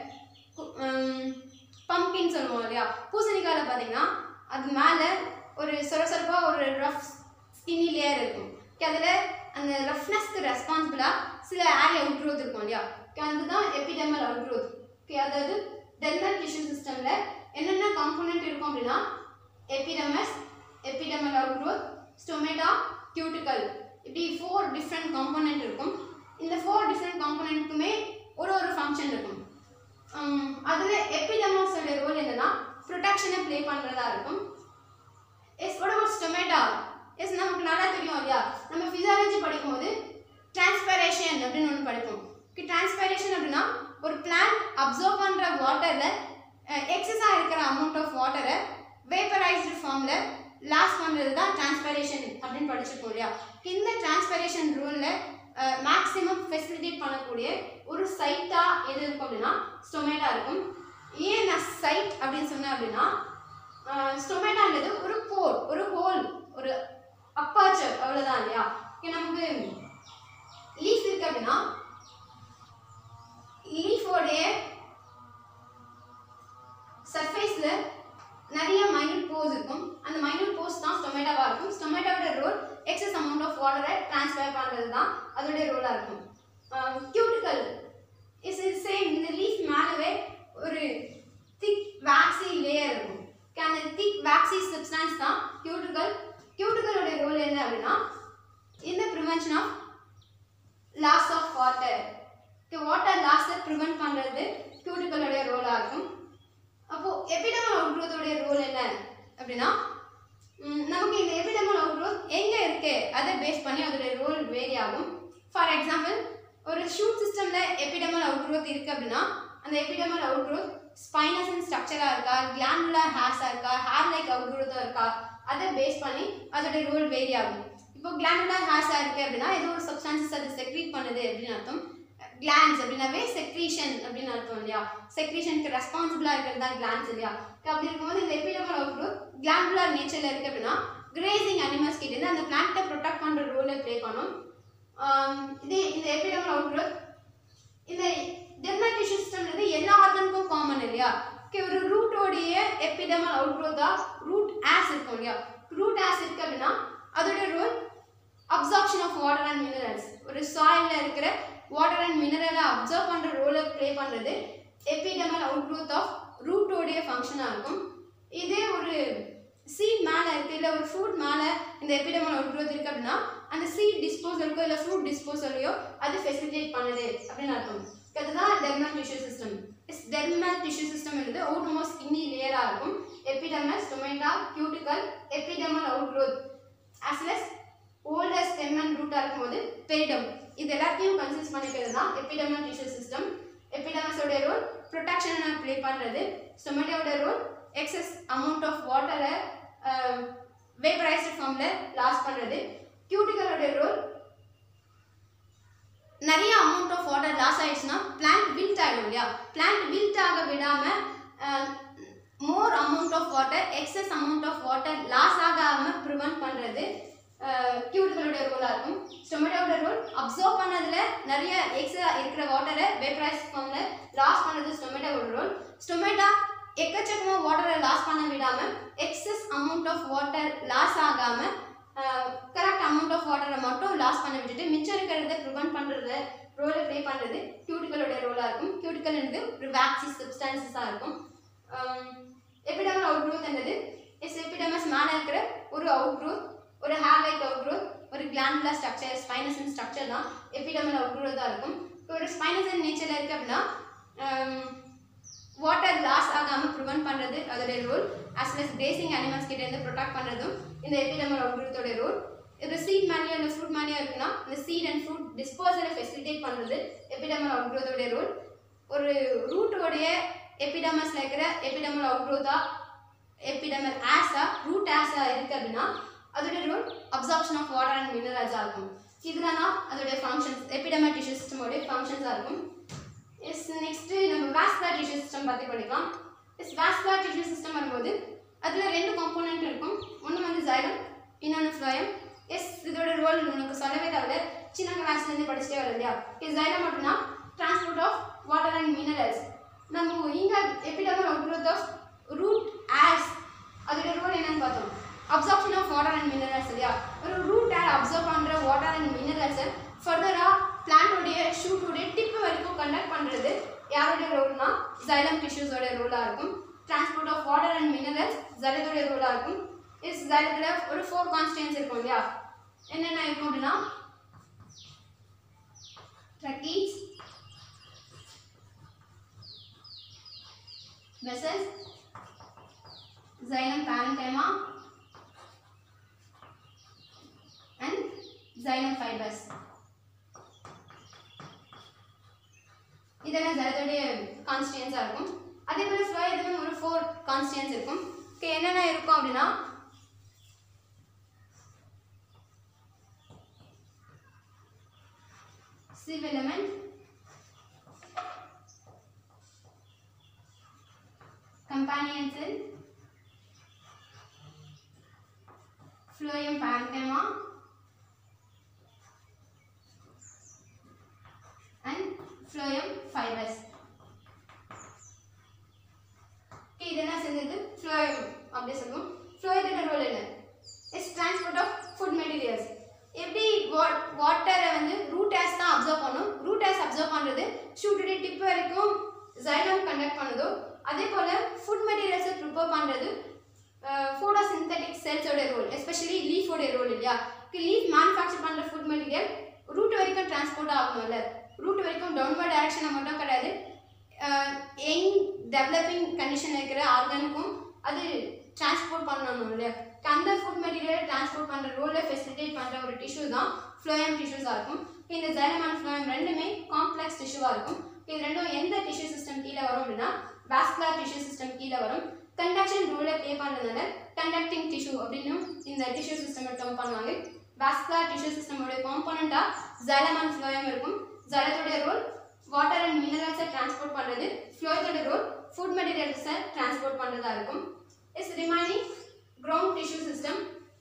பம்கின் சொல்லுவோம் இல்லையா பூசணிக்காயில் பார்த்தீங்கன்னா அது மேலே ஒரு சொரசொரப்பாக ஒரு ரஃப் ஸ்கின்னி லேயர் இருக்கும் அதில் அந்த ரஃப்னஸ்க்கு ரெஸ்பான்சிபிளாக சில ஏர் அவுட்க்ரோத் இருக்கும் இல்லையா Okay, அதுதான் எபிடெர்மல் அவுட்க்ரோத் ஓகே அதாவது டெர்மல் டிஷ்யூ சிஸ்டமில் என்னென்ன காம்போனன்ட் இருக்கும் அப்படின்னா epidermis epidermal outgrowth stomata cuticle இப்படி ஃபோர் டிஃப்ரெண்ட் காம்போனன்ட் இருக்கும் இந்த ஃபோர் டிஃப்ரெண்ட் காம்போனன்ட்டுக்குமே ஒரு ஒரு ஃபங்க்ஷன் இருக்கும் உம், அதுல எபிடெமஸோட ரோல் என்னன்னா ப்ரொடெக்ஷனை ப்ளே பண்றதா இருக்கும் yes what about stomata yes நமக்கு நல்லா தெரியும் இல்லையா நம்ம ஃபிசியாலஜி படிக்கும்போது டிரான்ஸ்பரேஷன் அப்படின்னு ஒன்று படிப்போம் ஓகே டிரான்ஸ்பரேஷன் அப்படின்னா ஒரு பிளான்ட் அப்சர்வ் பண்ணுற வாட்டரில் எக்ஸஸாக இருக்கிற அமௌண்ட் ஆஃப் வாட்டரை வேப்பரைஸ்டு ஃபார்மில் லாஸ் பண்ணுறது தான் டிரான்ஸ்பரேஷன் அப்படின்னு படிச்சிருக்கோம் இல்லையா இந்த டிரான்ஸ்பரேஷன் ரூலில் மேக்ஸிமம் ஃபெசிலிட்டேட் பண்ணக்கூடிய ஒரு சைட்டாக எது இருக்கும் அப்படின்னா ஸ்டொமேட்டா இருக்கும் ஏன் நான் சைட் அப்படின்னு சொன்னேன் அப்படின்னா ஸ்டொமேட்டான்றது ஒரு போர் ஒரு ஹோல் ஒரு அப்பாச்சர் அவ்வளோதான் இல்லையா இங்க நமக்கு லீஃப் இருக்கு அப்படின்னா லீஃபோடைய சர்ஃபேஸில் நிறைய மைனூட் போஸ் இருக்கும் அந்த மைனூட் போஸ் தான் ஸ்டொமேட்டோவாக இருக்கும் ஸ்டொமேட்டோட ரோல் எக்ஸஸ் அமௌண்ட் ஆஃப் வாட்டரை ட்ரான்ஸ்ஃபர் பண்ணுறது தான் அதோடைய ரோலாக இருக்கும் கியூட்டிக்கல் இஸ் இஸ் சேம் இந்த லீஃப் மேலவே ஒரு திக் வேக்ஸி லேயர் இருக்கும் Okay, அந்த திக் வேக்ஸி சப்ஸ்டான்ஸ் தான் கியூட்டிக்கல் கியூட்டிக்கலோட ரோல் என்ன அப்படின்னா இந்த prevention of loss of water water லாஸை ப்ரிவென்ட் பண்ணுறது கியூட்டிக்கலோடைய ரோலாக இருக்கும் அப்போ எபிடமல் அவுட்க்ரோத்தோடைய ரோல் என்ன அப்படின்னா ம், நமக்கு இந்த எபிடமல் அவுட்க்ரோத் எங்கே இருக்கு அதை பேஸ் பண்ணி அதோடைய ரோல் வேரி ஆகும் ஃபார் எக்ஸாம்பிள் ஒரு ஷூட் சிஸ்டமில் எபிடமல் அவுட்க்ரோத் இருக்கு அப்படின்னா அந்த எபிடமல் அவுட்க்ரோத் ஸ்பைனசன் ஸ்ட்ரக்சராக இருக்கா கிளாண்டுலர் ஹேர்ஸாக இருக்கா ஹேர் லைக் அவுட்க்ரோத்தாக இருக்கா அதை பேஸ் பண்ணி அதோடைய ரோல் வேரி ஆகும் இப்போ கிளாண்டுலர் ஹேர்ஸாக இருக்கு அப்படின்னா ஏதோ ஒரு சப்ஸ்டான்சஸ் அது செக்ரீட் பண்ணுது அப்படின்னு அர்த்தம் கிளான்ஸ் அப்படின்னாவே செக்ரீஷன் அப்படின்னு அர்த்தம் இல்லையா செக்ரீஷனுக்கு ரெஸ்பான்சிபிளாக இருக்கிறது தான் கிளான்ஸ் இல்லையா அப்படி இருக்கும்போது இந்த எபிடமல் அவுட்க்ரோத் கிளாண்டுலர் நேச்சரில் இருக்கு அப்படின்னா கிரேசிங் அனிமல்ஸ் கிட்ட இருந்து அந்த பிளான்ட்டை ப்ரொடெக்ட் பண்ணுற ரோலை ப்ளே பண்ணும் ஆம், இதே இந்த எபிடமல் அவுட்க்ரோத் இந்த டெர்மல் டிஷ்யூ சிஸ்டம்ன்றது எல்லா ஆர்கனுக்கும் காமன் இல்லையா Okay, ஒரு ரூட்டோடைய எபிடமல் அவுட்க்ரோத்தா ரூட் ஆஸ் இருக்கும் இல்லையா ரூட் ஆஸ் இருக்கு அப்படின்னா அதோட role absorption of water and minerals ஒரு சாயில்ல இருக்கிற வாட்டர் அண்ட் மினரலை அப்சர்வ் பண்ணுற ரோலை ப்ளே பண்ணுறது எபிடமல் அவுட்க்ரோத் ஆஃப் ரூட்டோடைய ஃபங்க்ஷனாக இருக்கும் இதே ஒரு சீட் மேலே இருக்குது இல்லை ஒரு ஃப்ரூட் மேலே இந்த எபிடமல் அவுட்க்ரோத் இருக்குது அப்படின்னா அந்த சீட் டிஸ்போசலுக்கோ இல்லை ஃப்ரூட் டிஸ்போசலையோ அது ஃபெசிலிட்டேட் பண்ணுது அப்படின்னு அர்த்தம் அதுதான் dermal tissue system dermal tissue system என்பது அவுட்மோஸ்ட் ஸ்கின்னி லேயராக இருக்கும் epidermal stomata cuticle epidermal outgrowth as well as older stem and ரூட்டாக இருக்கும்போது பெரிடம் இது எல்லாத்தையும் கன்சிஸ்ட் பண்ணிக்கிறது தான் எபிடமல் டிஷ்யூ சிஸ்டம் எபிடமஸோட ரோல் ப்ரொடெக்ஷனை ப்ளே பண்ணுறது ஸ்டொமேட்டோட ரோல் எக்ஸஸ் அமௌண்ட் ஆஃப் வாட்டரை வேப்பரைஸ்டு ஃபார்மில் லாஸ் பண்ணுறது கியூட்டிக்கலோட ரோல் நிறைய அமௌண்ட் ஆஃப் வாட்டர் லாஸ் ஆயிடுச்சுன்னா பிளான்ட் வில்ட் ஆகிடும் இல்லையா பிளான்ட் வில்ட் ஆக விடாமல் more amount of water excess amount of water loss ஆகாமல் ப்ரிவென்ட் பண்ணுறது கியூட்டிகளோட ரோலாக இருக்கும் ஸ்டொமேட்டோட ரோல் அப்சர்வ் பண்ணதில் நிறைய எக்ஸா இருக்கிற வாட்டரை வேப்பரைஸ் ஃபார்மில் லாஸ் பண்ணுறது ஸ்டொமேட்டோட ரோல் ஸ்டொமேட்டா எக்கச்சக்கமாக வாட்டரை லாஸ் பண்ண விடாமல் excess amount of water loss ஆகாமல் கரெக்ட் அமௌண்ட் ஆஃப் வாட்டரை மட்டும் லாஸ் பண்ண விட்டுட்டு மிச்சம் இருக்கிறத ப்ரிவென்ட் பண்ணுறது ரோலை ப்ளே பண்ணுறது கியூட்டிகளோட ரோலாக இருக்கும் கியூட்டிக்கல்ன்றது ஒரு வேக்சி சப்ஸ்டான்சஸாக இருக்கும் எபிடமல் அவுட் க்ரோத் என்னது எஸ் எபிடமஸ் மேலே இருக்கிற ஒரு அவுட் க்ரோத் ஒரு ஹேர் லைக் அவுட் க்ரோத் ஒரு கிளாண்டுலர் ஸ்ட்ரக்சர் ஸ்பைனசன் ஸ்ட்ரக்சர் தான் எபிடமல் அவுட் க்ரோத்தாக இருக்கும் இப்போ ஒரு ஸ்பைனசன் நேச்சரில் இருக்குது அப்படின்னா வாட்டர் லாஸ் ஆகாமல் ப்ரிவென்ட் பண்ணுறது அதோட role as well as grazing animals கிட்ட இருந்து ப்ரொடெக்ட் பண்ணுறதும் இந்த எபிடமல் அவுட் க்ரோத்தோட ரோல் இது சீட் மேலேயோ இல்லை ஃப்ரூட் மேலேயோ இருக்குன்னா இந்த சீட் அண்ட் ஃப்ரூட் டிஸ்போசலை ஃபெசிலிட்டேட் பண்ணுறது எபிடமல் அவுட் க்ரோத்தோட ரோல் ஒரு ரூட்டோடைய எபிடமஸில் இருக்கிற எபிடமல் அவுட் க்ரோத்தா எபிடமல் ஆஸா ரூட் ஆஸா இருக்குது அப்படின்னா அதோட role absorption of water and மினரல்ஸாக இருக்கும் இதெல்லாம் தான் அதோடைய ஃபங்க்ஷன்ஸ் எபிடமல் டிஷ்யூ சிஸ்டமோடைய ஃபங்க்ஷன்ஸாக இருக்கும் எஸ் நெக்ஸ்ட்டு நம்ம வாஸ்குலர் டிஷ்யூ சிஸ்டம் பற்றி படிக்கலாம் எஸ் வாஸ்குலர் டிஷ்யூ சிஸ்டம் வரும்போது அதில் ரெண்டு காம்போனன்ட் இருக்கும் ஒன்று வந்து ஜைலம் இன்னொன்று ஃப்ளோயம் எஸ் இதோட ரோல் உனக்கு சொல்லவே தவிர சின்ன கிளாஸ்லேருந்து படிச்சுட்டே வரும் இல்லையா எஸ் ஜைலம் அப்படின்னா transport of water and minerals நம்ம இங்கே epidermal outgrowth of root hairs அதோட ரோல் என்னன்னு பார்த்தோம் absorption of water and minerals இல்லையா ஒரு ரூட் ஆட் அப்சர்வ் பண்ணுற வாட்டர் அண்ட் மினரல்ஸை ஃபர்தராக பிளான்டோடைய ஷூட்டோடைய டிப்பு வரைக்கும் கண்டக்ட் பண்ணுறது யாருடைய ரோல்னா ஜைலம் டிஷ்யூஸோட ரோலாக இருக்கும் transport of water and minerals ஜலத்தோடைய ரோலாக இருக்கும் இஸ் ஜலத்தில் ஒரு ஃபோர் கான்ஸ்டியன்ஸ் இருக்கும் இல்லையா என்னென்ன இருக்கும் அப்படின்னா ட்ரக்கீஸ் vessels, xylem parenchyma, and xylem fibers. இதெல்லாம் ஜலத்தோடைய கான்ஸ்டியன்ஸாக இருக்கும் அதே போல் ஃப்ளோயத்துக்கும் ஒரு ஃபோர் கான்ஸ்டியன்ஸ் இருக்கும் ஓகே என்னென்ன இருக்கும் அப்படின்னா sieve element companion cell phloem parenchyma and phloem fibers Okay, இதெல்லாம் சேர்ந்தது phloem அப்படி சொல்லுவோம் phloetோட ரோல் என்ன is transport of food materials எப்படி வாட்டரை வந்து ரூட் ஆஸ் தான் அப்சர்வ் பண்ணும் ரூட் ஆஸ் அப்சர்வ் பண்ணுறது ஷூட்டுடைய டிப் வரைக்கும் ஜைலம் கண்டக்ட் பண்ணுதோ அதே போல் ஃபுட் மெட்டீரியல்ஸை ப்ரிப்பேர் பண்ணுறது ஃபோட்டோசிந்தட்டிக் செல்ஸோட ரோல் எஸ்பெஷலி லீஃபோட ரோல் இல்லையா லீஃப் மேனுஃபேக்சர் பண்ணுற ஃபுட் மெட்டீரியல் ரூட் வரைக்கும் டிரான்ஸ்போர்ட் ஆகணும்ல ரூட் வரைக்கும் டவுன்வர்ட் டைரக்ஷனில் மட்டும் கிடையாது யங் டெவலப்பிங் கண்டிஷனில் இருக்கிற ஆர்கானுக்கும் அது டிரான்ஸ்போர்ட் பண்ணணும் இல்லையா அந்த ஃபுட் மெட்டீரியலை டிரான்ஸ்போர்ட் பண்ணுற ரோலை ஃபெசிலிட்டேட் பண்ணுற ஒரு டிஷ்யூ தான் ஃப்ளோயம் டிஷ்யூஸாக இருக்கும் இந்த ஜைலம் அண்ட் ஃப்ளோயம் ரெண்டுமே காம்ப்ளெக்ஸ் டிஷ்யூவாக இருக்கும் இது ரெண்டும் எந்த டிஷ்யூ சிஸ்டம் கீழே வரும் அப்படின்னா வாஸ்குலர் டிஷ்யூ சிஸ்டம் கீழே வரும் கண்டக்ஷன் ரோலை ப்ளே பண்ணுறதுனால கண்டக்டிங் டிஷ்யூ அப்படின்னு இந்த டிஷ்யூ சிஸ்டம் டேர்ம் பண்ணுவாங்க வாஸ்குலர் டிஷ்யூ சிஸ்டமோட காம்பனண்ட்டாக ஜைலம் அண்ட் ஃப்ளோயம் இருக்கும் ஜலத்தோட ரோல் வாட்டர் அண்ட் மினரல்ஸை டிரான்ஸ்போர்ட் பண்ணுறது ஃப்ளோயத்தோட ரோல் ஃபுட் மெட்டீரியல்ஸை டிரான்ஸ்போர்ட் பண்ணுறதா இருக்கும் is remaining ground tissue system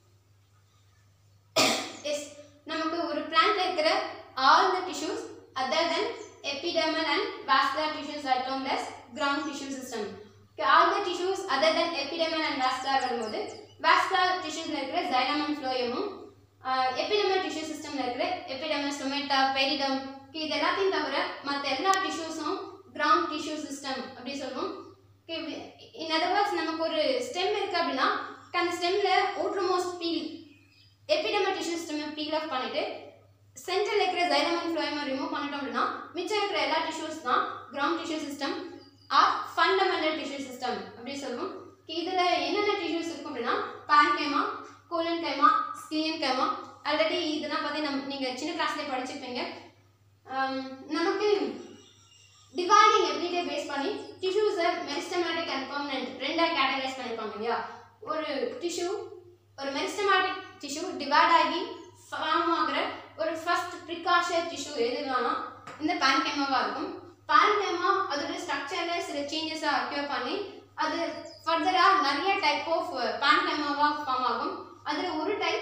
is நமக்கு ஒரு பிளான்ட்ல இருக்கிற all the tissues other than epidermal and vascular tissues are termed as ground tissue system okay, all the tissues other than epidermal and vascular வரும்போது vascular tissuesல இருக்கிற xylem and phloemum epidermal tissue சிஸ்டம்ல இருக்கிற எபிடெமல் stomata பெரிடம் இது எல்லாத்தையும் தவிர மற்ற எல்லா டிஷ்யூஸும் ground tissue system அப்படி சொல்லுவோம் இன் அதர் வேர்ட்ஸ் நமக்கு ஒரு ஸ்டெம் இருக்கு அப்படின்னா அந்த ஸ்டெம்ல outermost peel epidermal tissue system peel off பண்ணிட்டு சென்ட்ரல் இருக்கிற ஜைலம் அண்ட் ஃப்ளோயமை ரிமூவ் பண்ணிட்டோம் அப்படின்னா மிச்சம் இருக்கிற எல்லா டிஷ்யூஸ் தான் ground tissue system or fundamental tissue system அப்படி சொல்லுவோம் இதில் என்னென்ன டிஷ்யூஸ் இருக்கும் அப்படின்னா பேன்கேமா கோலன் கைமா ஸ்கிலியன் கைமா ஆல்ரெடி இதெல்லாம் பற்றி நம் நீங்கள் சின்ன கிளாஸ்லேயே படிச்சிருப்பீங்க நமக்கு டிவைடிங் எபிலிட்டியை பேஸ் பண்ணி டிஷ்யூஸை மெரிஸ்டமேட்டிக் அண்ட் பர்மனன்ட் ரெண்டாக கேட்டகரைஸ் பண்ணியிருப்பாங்க இல்லையா ஒரு டிஷ்யூ ஒரு மெரிஸ்டமேட்டிக் டிஷ்யூ டிவைட் ஆகி ஃபார்ம் ஆகிற ஒரு ஃபர்ஸ்ட் ப்ரிகாஷர் டிஷ்யூ எதுனா இந்த பேன்கேமாவாக இருக்கும் பேன்கேமா அதோட ஸ்ட்ரக்சரில் சில சேஞ்சஸை அக்யூர் பண்ணி அது ஃபர்தராக நிறைய டைப் ஆஃப் பேன்கேமாவாக ஃபார்ம் ஆகும் அதில் ஒரு டைப்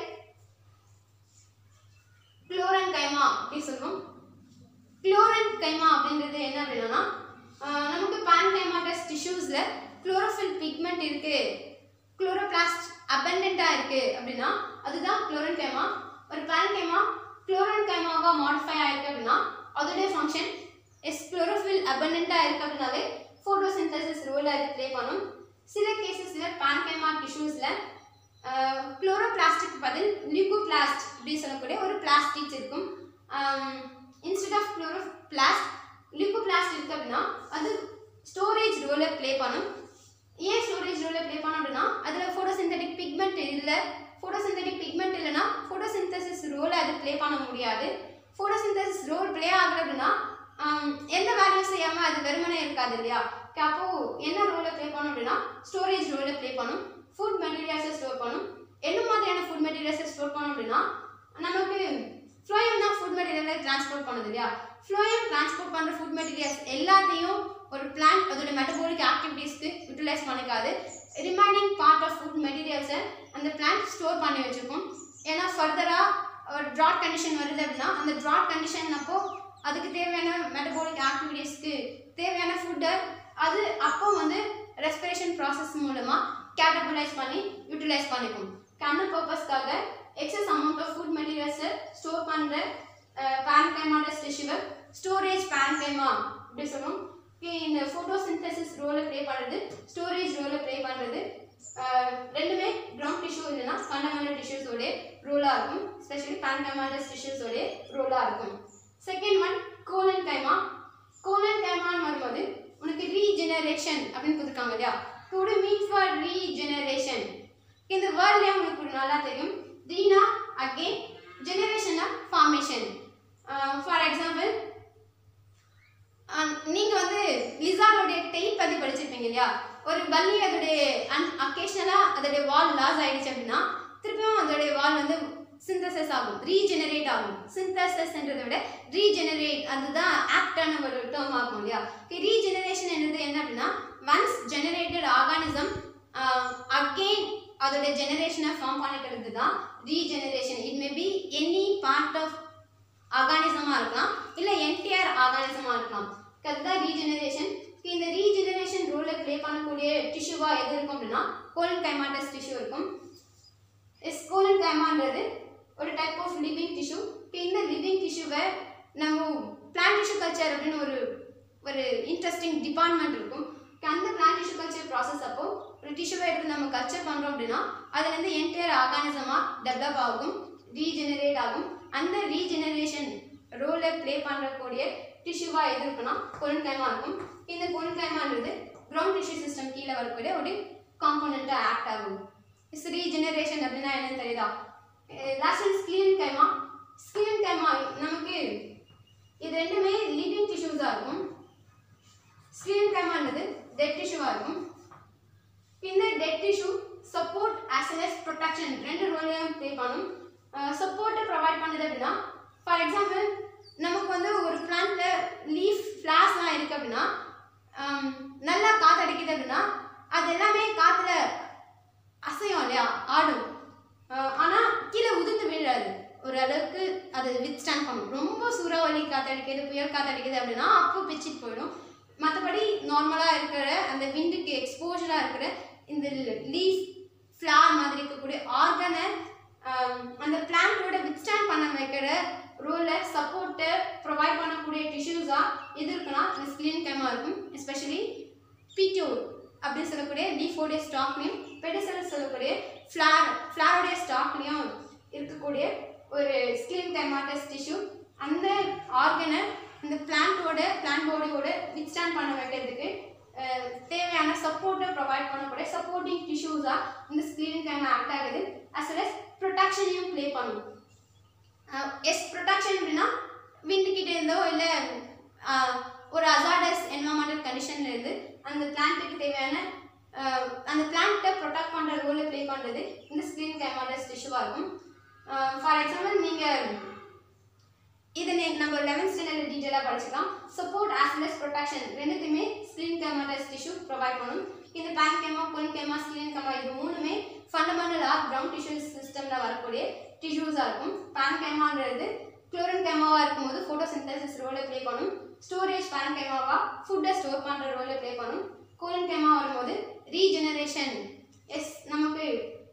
குளோரன் கைமா அப்படி சொல்லுவோம் குளோரன் கைமா அப்படின்றது என்ன அப்படின்னா நமக்கு பேன்கைமாட்டஸ் டிஷ்யூஸில் குளோரோஃபில் பிக்மெண்ட் இருக்கு குளோரோபிளாஸ்ட் அபண்டண்ட்டாக இருக்கு அப்படின்னா அதுதான் குளோரன் கைமா ஒரு பேன்கைமா குளோரன் கைமாவாக மாடிஃபை ஆயிருக்கு அப்படின்னா அதோடைய ஃபங்க்ஷன் எஸ் குளோரோஃபில் அபண்டண்ட்டாக இருக்கு அப்படின்னாலே ஃபோட்டோசிந்தசிஸ் ரோல் அது ப்ளே பண்ணும் சில கேசஸில் பேன்கைமா டிஷ்யூஸில் குளோரோபிளாஸ்டிக் பதில் லியூகோபிளாஸ்ட் அப்படி சொல்லக்கூடிய ஒரு பிளாஸ்டிக்ஸ் இருக்கும் இன்ஸ்டெட் ஆஃப் குளோரோபிளாஸ்ட் லியூகோபிளாஸ்ட் இருக்கு அப்படின்னா அது ஸ்டோரேஜ் ரோலை ப்ளே பண்ணும் ஏன் ஸ்டோரேஜ் ரோலை ப்ளே பண்ணோம் அப்படின்னா அதில் ஃபோட்டோசிந்தட்டிக் பிக்மெண்ட் இல்லை ஃபோட்டோசிந்தட்டிக் பிக்மெண்ட் இல்லைன்னா ஃபோட்டோசிந்தசிஸ் ரோலை அது ப்ளே பண்ண முடியாது ஃபோட்டோசிந்தசிஸ் ரோல் ப்ளே ஆகல அப்படின்னா எந்த வேல்யூ செய்யாமல் அது வெறுமனே இருக்காது இல்லையா அப்போ என்ன ரோலை ப்ளே பண்ணும் அப்படின்னா ஸ்டோரேஜ் ரோலை ப்ளே பண்ணும் ஃபுட் மெட்டீரியல்ஸை ஸ்டோர் பண்ணும் என்ன மாதிரியான ஃபுட் மெட்டீரியல்ஸை ஸ்டோர் பண்ணோம் அப்படின்னா நமக்கு ஃப்ளோயம் தான் ஃபுட் மெட்டீரியலை டிரான்ஸ்போர்ட் பண்ணுது இல்லையா ஃப்ளோயம் டிரான்ஸ்போர்ட் பண்ணுற ஃபுட் மெட்டீரியல்ஸ் எல்லாத்தையும் ஒரு பிளான்ட் அதோட மெட்டபாலிக் ஆக்டிவிட்டீஸ்க்கு யூட்டிலைஸ் பண்ணிக்காது ரிமைனிங் பார்ட் ஆஃப் ஃபுட் மெட்டீரியல்ஸை அந்த பிளான்ட் ஸ்டோர் பண்ணி வச்சுருக்கும் ஏன்னா ஃபர்தராக ஒரு ட்ராட் கண்டிஷன் வருது அப்படின்னா அந்த ட்ராட் கண்டிஷன் அப்போ அதுக்கு தேவையான மெட்டபாலிக் ஆக்டிவிட்டீஸ்க்கு தேவையான ஃபுட்டை அது அப்போ வந்து ரெஸ்பிரேஷன் ப்ராசஸ் மூலமாக கேட்டபலைஸ் பண்ணி யூட்டிலைஸ் பண்ணிக்கும் அந்த பர்பஸ்க்காக எக்ஸஸ் அமௌண்ட் ஆஃப் ஃபுட் மெட்டீரியல்ஸை ஸ்டோர் பண்ணுற பேன்கைமாட டிஷ்யூவை ஸ்டோரேஜ் பேன்கைமா அப்படி சொல்லுவோம் இந்த ஃபோட்டோசிந்தசிஸ் ரோலை ப்ளே பண்ணுறது ஸ்டோரேஜ் ரோலை ப்ளே பண்ணுறது ரெண்டுமே கிரவுண்ட் டிஷ்யூ இல்லைன்னா ஃபண்டமெண்டல் டிஷ்யூஸோட ரோலாக இருக்கும் ஸ்பெஷலி பேன்கைமாடஸ் டிஷ்யூஸோட ரோலாக இருக்கும் செகண்ட் ஒன் கோலன் கைமா கோலன் கைமான்னு வரும்போது உனக்கு ரீஜெனரேஷன் அப்படின்னு கொடுத்துருக்காங்க இல்லையா கூட மீன் ஃபார் ரீஜெனரேஷன் இந்த வேர்ட்லேயே உங்களுக்கு நல்லா தெரியும் ரீனா again generation of formation for example நீங்கள் வந்து லிசார்டோடைய டெய்ல் பற்றி படிச்சிருப்பீங்க இல்லையா ஒரு பல்லி அதோடைய அன் அக்கேஷனலாக அதோடைய வால் லாஸ் ஆயிடுச்சு அப்படின்னா திருப்பியும் அதோடைய வால் வந்து சிந்தசஸ் ஆகும் ரீஜெனரேட் ஆகும் சிந்தசஸ்ன்றதை விட ரீஜெனரேட் அதுதான் ஆப்டான ஒரு டேர்ம் ஆகும் இல்லையா ரீஜெனரேஷன் என்னது என்ன அப்படின்னா ஒன்ஸ் ஜெனரேட்டட் ஆர்கானிசம் அகெயின் அதோட ஜெனரேஷனை ஃபார்ம் பண்ணிக்கிறது தான் regeneration it may be any part of ஆர்கானிசமாக இருக்கலாம் இல்லை என்டையர் ஆர்கானிசமாக இருக்கலாம் அதுதான் ரீஜெனரேஷன் இந்த ரீஜெனரேஷன் ரோலை ப்ளே பண்ணக்கூடிய டிஷ்யூவாக எது இருக்கும் அப்படின்னா கோலன் கைமாட்டஸ் டிஷ்யூ இருக்கும் இஸ் கோலன் கைமான்றது ஒரு டைப் ஆஃப் லிவிங் டிஷ்யூ இந்த லிவிங் டிஷ்யூவை நம்ம பிளான்ட் டிஷ்யூ கல்ச்சர் அப்படின்னு ஒரு ஒரு இன்ட்ரெஸ்டிங் டிபார்ட்மெண்ட் இருக்கும் அந்த பிளான்ட் டிஷ்யூ கல்ச்சர் ப்ராசஸ் அப்போ ஒரு டிஷ்யூவை எடுத்து நம்ம கல்ச்சர் பண்ணுறோம் அப்படின்னா அதுலேருந்து என்டையர் ஆர்கானிசமாக டெவலப் ஆகும் ரீஜெனரேட் ஆகும் அந்த ரீஜெனரேஷன் ரோலை ப்ளே பண்ணக்கூடிய டிஷ்யூவாக எது இருக்குன்னா கொழுங்கைமா இருக்கும் இந்த கொழுங்கைமான்றது கிரவுண்ட் டிஷ்யூ சிஸ்டம் கீழே வரக்கூடிய ஒரு காம்போனண்ட்டாக ஆக்ட் ஆகும் இஸ் ரீஜெனரேஷன் அப்படின்னா என்னன்னு தெரியுதா லாஸ்ட் ஒன் ஸ்கிலின் கைமா ஸ்கிலின் கைமா நமக்கு இது ரெண்டுமே லிவிங் டிஷ்யூஸாக இருக்கும் ஸ்கிலின் கைமான்றது டெட் டிஷ்யூவாக இருக்கும் இந்த dead tissue support as well as protection ரெண்டு ரோலையும் ப்ளே பண்ணும் சப்போர்ட்டை ப்ரொவைட் பண்ணுது அப்படின்னா ஃபார் எக்ஸாம்பிள் நமக்கு வந்து ஒரு பிளான்ட்ல லீஃப் ஃப்ளாஸ்லாம் இருக்குது அப்படின்னா ஆம், நல்லா காற்று அடிக்குது அப்படின்னா அது எல்லாமே காற்றுல அசையும் இல்லையா ஆடும் ஆனால் கீழே உதிர்ந்து விழாது ஒரு அளவுக்கு அது வித் ஸ்டாண்ட் பண்ணும் ரொம்ப சூறாவளி காற்று அடிக்குது புயல் காற்று அடிக்குது அப்படின்னா அப்போ பிச்சுட்டு போயிடும் மற்றபடி நார்மலாக இருக்கிற அந்த விண்டுக்கு எக்ஸ்போஜராக இருக்கிற இந்த லீஃப் ஃப்ளார் மாதிரி இருக்கக்கூடிய ஆர்கனை அந்த பிளான்ட்டோட வித்ஸ்டாண்ட் பண்ண வைக்கிற ரோலில் சப்போர்ட்டை ப்ரொவைட் பண்ணக்கூடிய டிஷ்யூஸாக எது இருக்குன்னா இந்த ஸ்கிலின் கேமா இருக்கும் எஸ்பெஷலி பிடிஓ அப்படின்னு சொல்லக்கூடிய லீஃபோடைய ஸ்டாக்லையும் பெடிசல் சொல்லக்கூடிய ஃப்ளார் ஃப்ளாரோடைய ஸ்டாக்லையும் இருக்கக்கூடிய ஒரு ஸ்கிலின் கைமாட்டஸ் டிஷ்யூ அந்த ஆர்கனை இந்த பிளான்ட்டோட பிளான்ட் பாடியோட வித்ஸ்டாண்ட் பண்ண வைக்கிறதுக்கு அஹ், தேவையான சப்போர்ட்டை ப்ரொவைட் பண்ணக்கூடிய சப்போர்ட்டிங் டிஷ்யூஸாக இந்த ஸ்கிலின் கைமா ஆக்ட் ஆகுது அஸ் வெல் அஸ் ப்ரொடெக்ஷனையும் ப்ளே பண்ணும் எஸ் ப்ரொடெக்ஷன் அப்படின்னா wind கிட்ட இருந்தோ இல்லை ஒரு அசாடஸ் என்வரான்மெண்டல் கண்டிஷன்ல இருந்து அந்த பிளான்ட்டுக்கு தேவையான ஆஹ், அந்த பிளான்ட்டை ப்ரொடெக்ட் பண்ணுற ரோலை ப்ளே பண்ணுறது இந்த ஸ்க்ரீன் கேமராஸ் டிஷ்யூவாக இருக்கும் ஃபார் எக்ஸாம்பிள் நீங்கள் இதை நே- நம்ம லெவன்த் ஸ்டாண்டர்ட் டீட்டெயிலாக படிச்சுக்கலாம் support as well as protection ரெண்டுத்தையுமே ஸ்க்ரீன் கேமராஸ் டிஷ்யூ ப்ரொவைட் பண்ணும் இந்த பேங்க் கேமா பொன் கேமா ஸ்க்ரீன் கேமா இது மூணுமே ஃபண்டமெண்டலாக கிரவுண்ட் டிஷ்யூ சிஸ்டமில் வரக்கூடிய டிஷ்யூஸாக இருக்கும் பேன் கேமான்றது குளோரின் கேமாவாக இருக்கும்போது ஃபோட்டோசிந்தசிஸ் ரோலை ப்ளே பண்ணும் ஸ்டோரேஜ் பேன் கேமாவா ஃபுட்டை ஸ்டோர் பண்ணுற ரோலை ப்ளே பண்ணும் கோலின் கேமா வரும்போது ரீஜெனரேஷன் எஸ் நமக்கு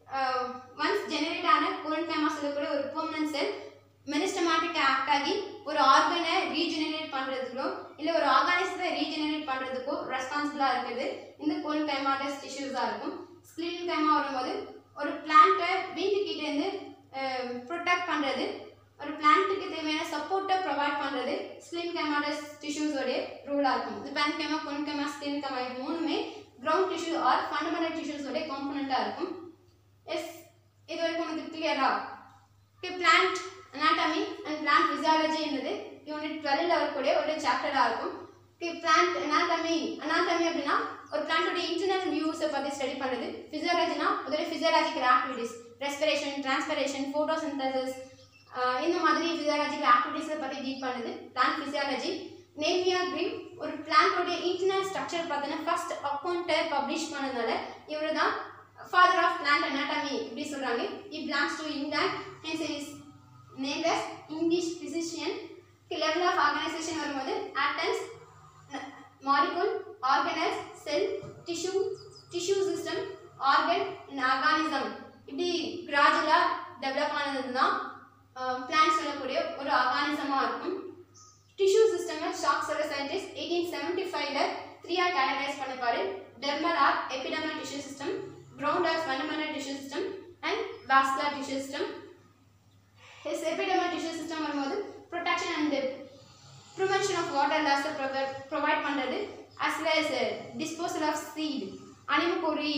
ஒன்ஸ் ஜெனரேட் ஆன கோலின் கேமா சொல்லக்கூடிய ஒரு பெர்மனன்ட் செல் மெரிஸ்டமேட்டிக் ஆக்ட் ஆகி ஒரு ஆர்கனை ரீஜெனரேட் பண்ணுறதுக்கோ இல்லை ஒரு ஆர்கானிசத்தை ரீஜெனரேட் பண்ணுறதுக்கோ ரெஸ்பான்சிபிளாக இருக்குது இந்த கோல் கைமாட்டஸ் டிஷ்யூஸாக இருக்கும் ஸ்கிலின் கைமா வரும்போது ஒரு பிளான்ட்டை வீட்டுக்கிட்டேருந்து ப்ரொடெக்ட் பண்ணுறது ஒரு பிளான்ட்டுக்கு தேவையான சப்போர்ட்டை ப்ரொவைட் பண்ணுறது ஸ்கிலின் கைமாட்டஸ் டிஷ்யூஸோடைய ரூலாக இருக்கும் இது பேன் கைமா கொன் கைமா ஸ்கிலின் கைமா இது மூணுமே கிரவுண்ட் டிஷ்யூ ஆர் ஃபண்டமெண்டல் டிஷ்யூஸோடைய காம்பனண்ட்டாக இருக்கும் எஸ் இது வரைக்கும் உங்களுக்கு கிளியரா okay plant anatomy and plant physiology என்னது யூனிட் டுவெல்ல வரக்கூடிய ஒரு சாப்டராக இருக்கும் ஓகே பிளான்ட் anatomy anatomy அப்படின்னா ஒரு பிளான்ட்டோட இன்டர்னல் வியூஸை பற்றி ஸ்டடி பண்ணுறது ஃபிசியாலஜினா முதல்ல physiological activities respiration transpiration photosynthesis இந்த மாதிரி ஃபிசியாலஜிக்கல் ஆக்டிவிட்டீஸை பற்றி டீல் பண்ணுது பிளான்ட் ஃபிசியாலஜி நேமியா கிரீம் ஒரு பிளான்ட்டோட இன்டர்னல் ஸ்ட்ரக்சர் பார்த்தீங்கன்னா ஃபர்ஸ்ட் அக்கௌண்ட்டை பப்ளிஷ் பண்ணதுனால இவர் தான் ஃபாதர் ஆஃப் பிளான்ட் anatomy இப்படி சொல்கிறாங்க it belongs to England hence is named as English physician level of organization வரும்போது atoms molecule organelles cell tissue tissue system organ and organism இப்படி கிராஜுவலாக டெவலப் ஆனது தான் பிளான்ட் சொல்லக்கூடிய ஒரு ஆர்கானிசமாக இருக்கும் டிஷ்யூ சிஸ்டம் ஷாக்ஸோட சயின்டிஸ்ட் எயிட்டீன் செவன்டி ஃபைவ்ல த்ரீயா கேட்டகரைஸ் பண்ணிப்பாரு dermal or epidermal tissue system ground or fundamental tissue system and vascular tissue system his epidermal tissue system வரும்போது protection and prevention of water லாஸை ப்ரொவைட் பண்ணுறது as well as disposal of seed anemochory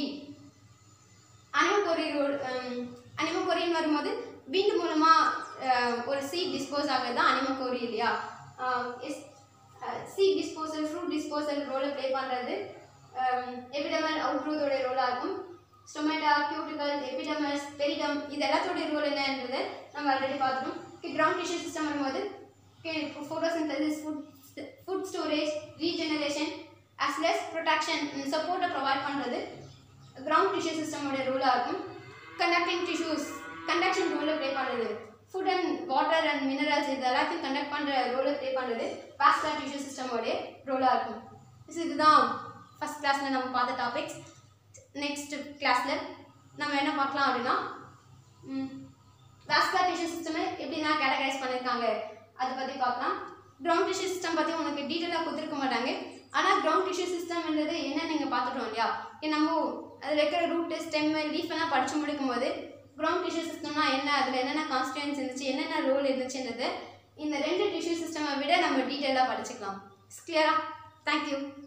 anemochory அனிமகோரின்னு வரும்போது wind மூலமாக ஒரு seat dispose ஆகுறது தான் anemochory இல்லையா is seed disposal fruit disposal ரோலை ப்ளே பண்ணுறது எபிடமல் அவுட்ரோதோட ரோலாக இருக்கும் ஸ்டொமேட்டா கியூட்டிகல் எபிடமஸ் பெரிடம் இது எல்லாத்தோடைய ரோல் என்னன்றதை நம்ம ஆல்ரெடி பார்த்துட்டோம் கிரவுண்ட் டிஷ்யூ சிஸ்டம் வரும்போது photosynthesis food food storage regeneration as well as protection சப்போர்ட்டை ப்ரொவைட் பண்ணுறது கிரவுண்ட் டிஷ்யூ சிஸ்டமோட ரோலாக இருக்கும் கண்டக்டிங் டிஷ்யூஸ் கண்டக்ஷன் ரோலை ப்ளே பண்ணுறது food and water and minerals இது எல்லாத்தையும் கண்டக்ட் பண்ணுற ரோலை ப்ளே பண்ணுறது வாஸ்குலர் டிஷ்யூ சிஸ்டமோடைய ரோலாக இருக்கும் So, இதுதான் ஃபஸ்ட் கிளாஸில் நம்ம பார்த்த டாபிக்ஸ் நெக்ஸ்ட் கிளாஸில் நம்ம என்ன பார்க்கலாம் அப்படின்னா வாஸ்குலர் டிஷ்யூ சிஸ்டமை எப்படிலாம் கேட்டகரைஸ் பண்ணியிருக்காங்க அதை பற்றி பார்க்கலாம் கிரவுண்ட் டிஷ்யூ சிஸ்டம் பற்றி உனக்கு டீட்டெயிலாக கொடுத்துருக்க மாட்டாங்க ஆனால் கிரவுண்ட் டிஷ்யூ சிஸ்டம்ன்றது என்ன நீங்கள் பார்த்துட்டோம் இல்லையா ஏ நம்ம அதில் இருக்கிற ரூட்டு ஸ்டெம்மு லீஃப் எல்லாம் படித்து முடிக்கும் போது கிரவுண்ட் டிஷ்யூ சிஸ்டம்னா என்ன அதில் என்னென்ன கான்ஸ்டியூன்ஸ் இருந்துச்சு என்னென்ன ரோல் இருந்துச்சுன்றது இந்த ரெண்டு டிஷ்யூ சிஸ்டமை விட நம்ம டீட்டெயிலாக படிச்சுக்கலாம் கிளியரா தேங்க்யூ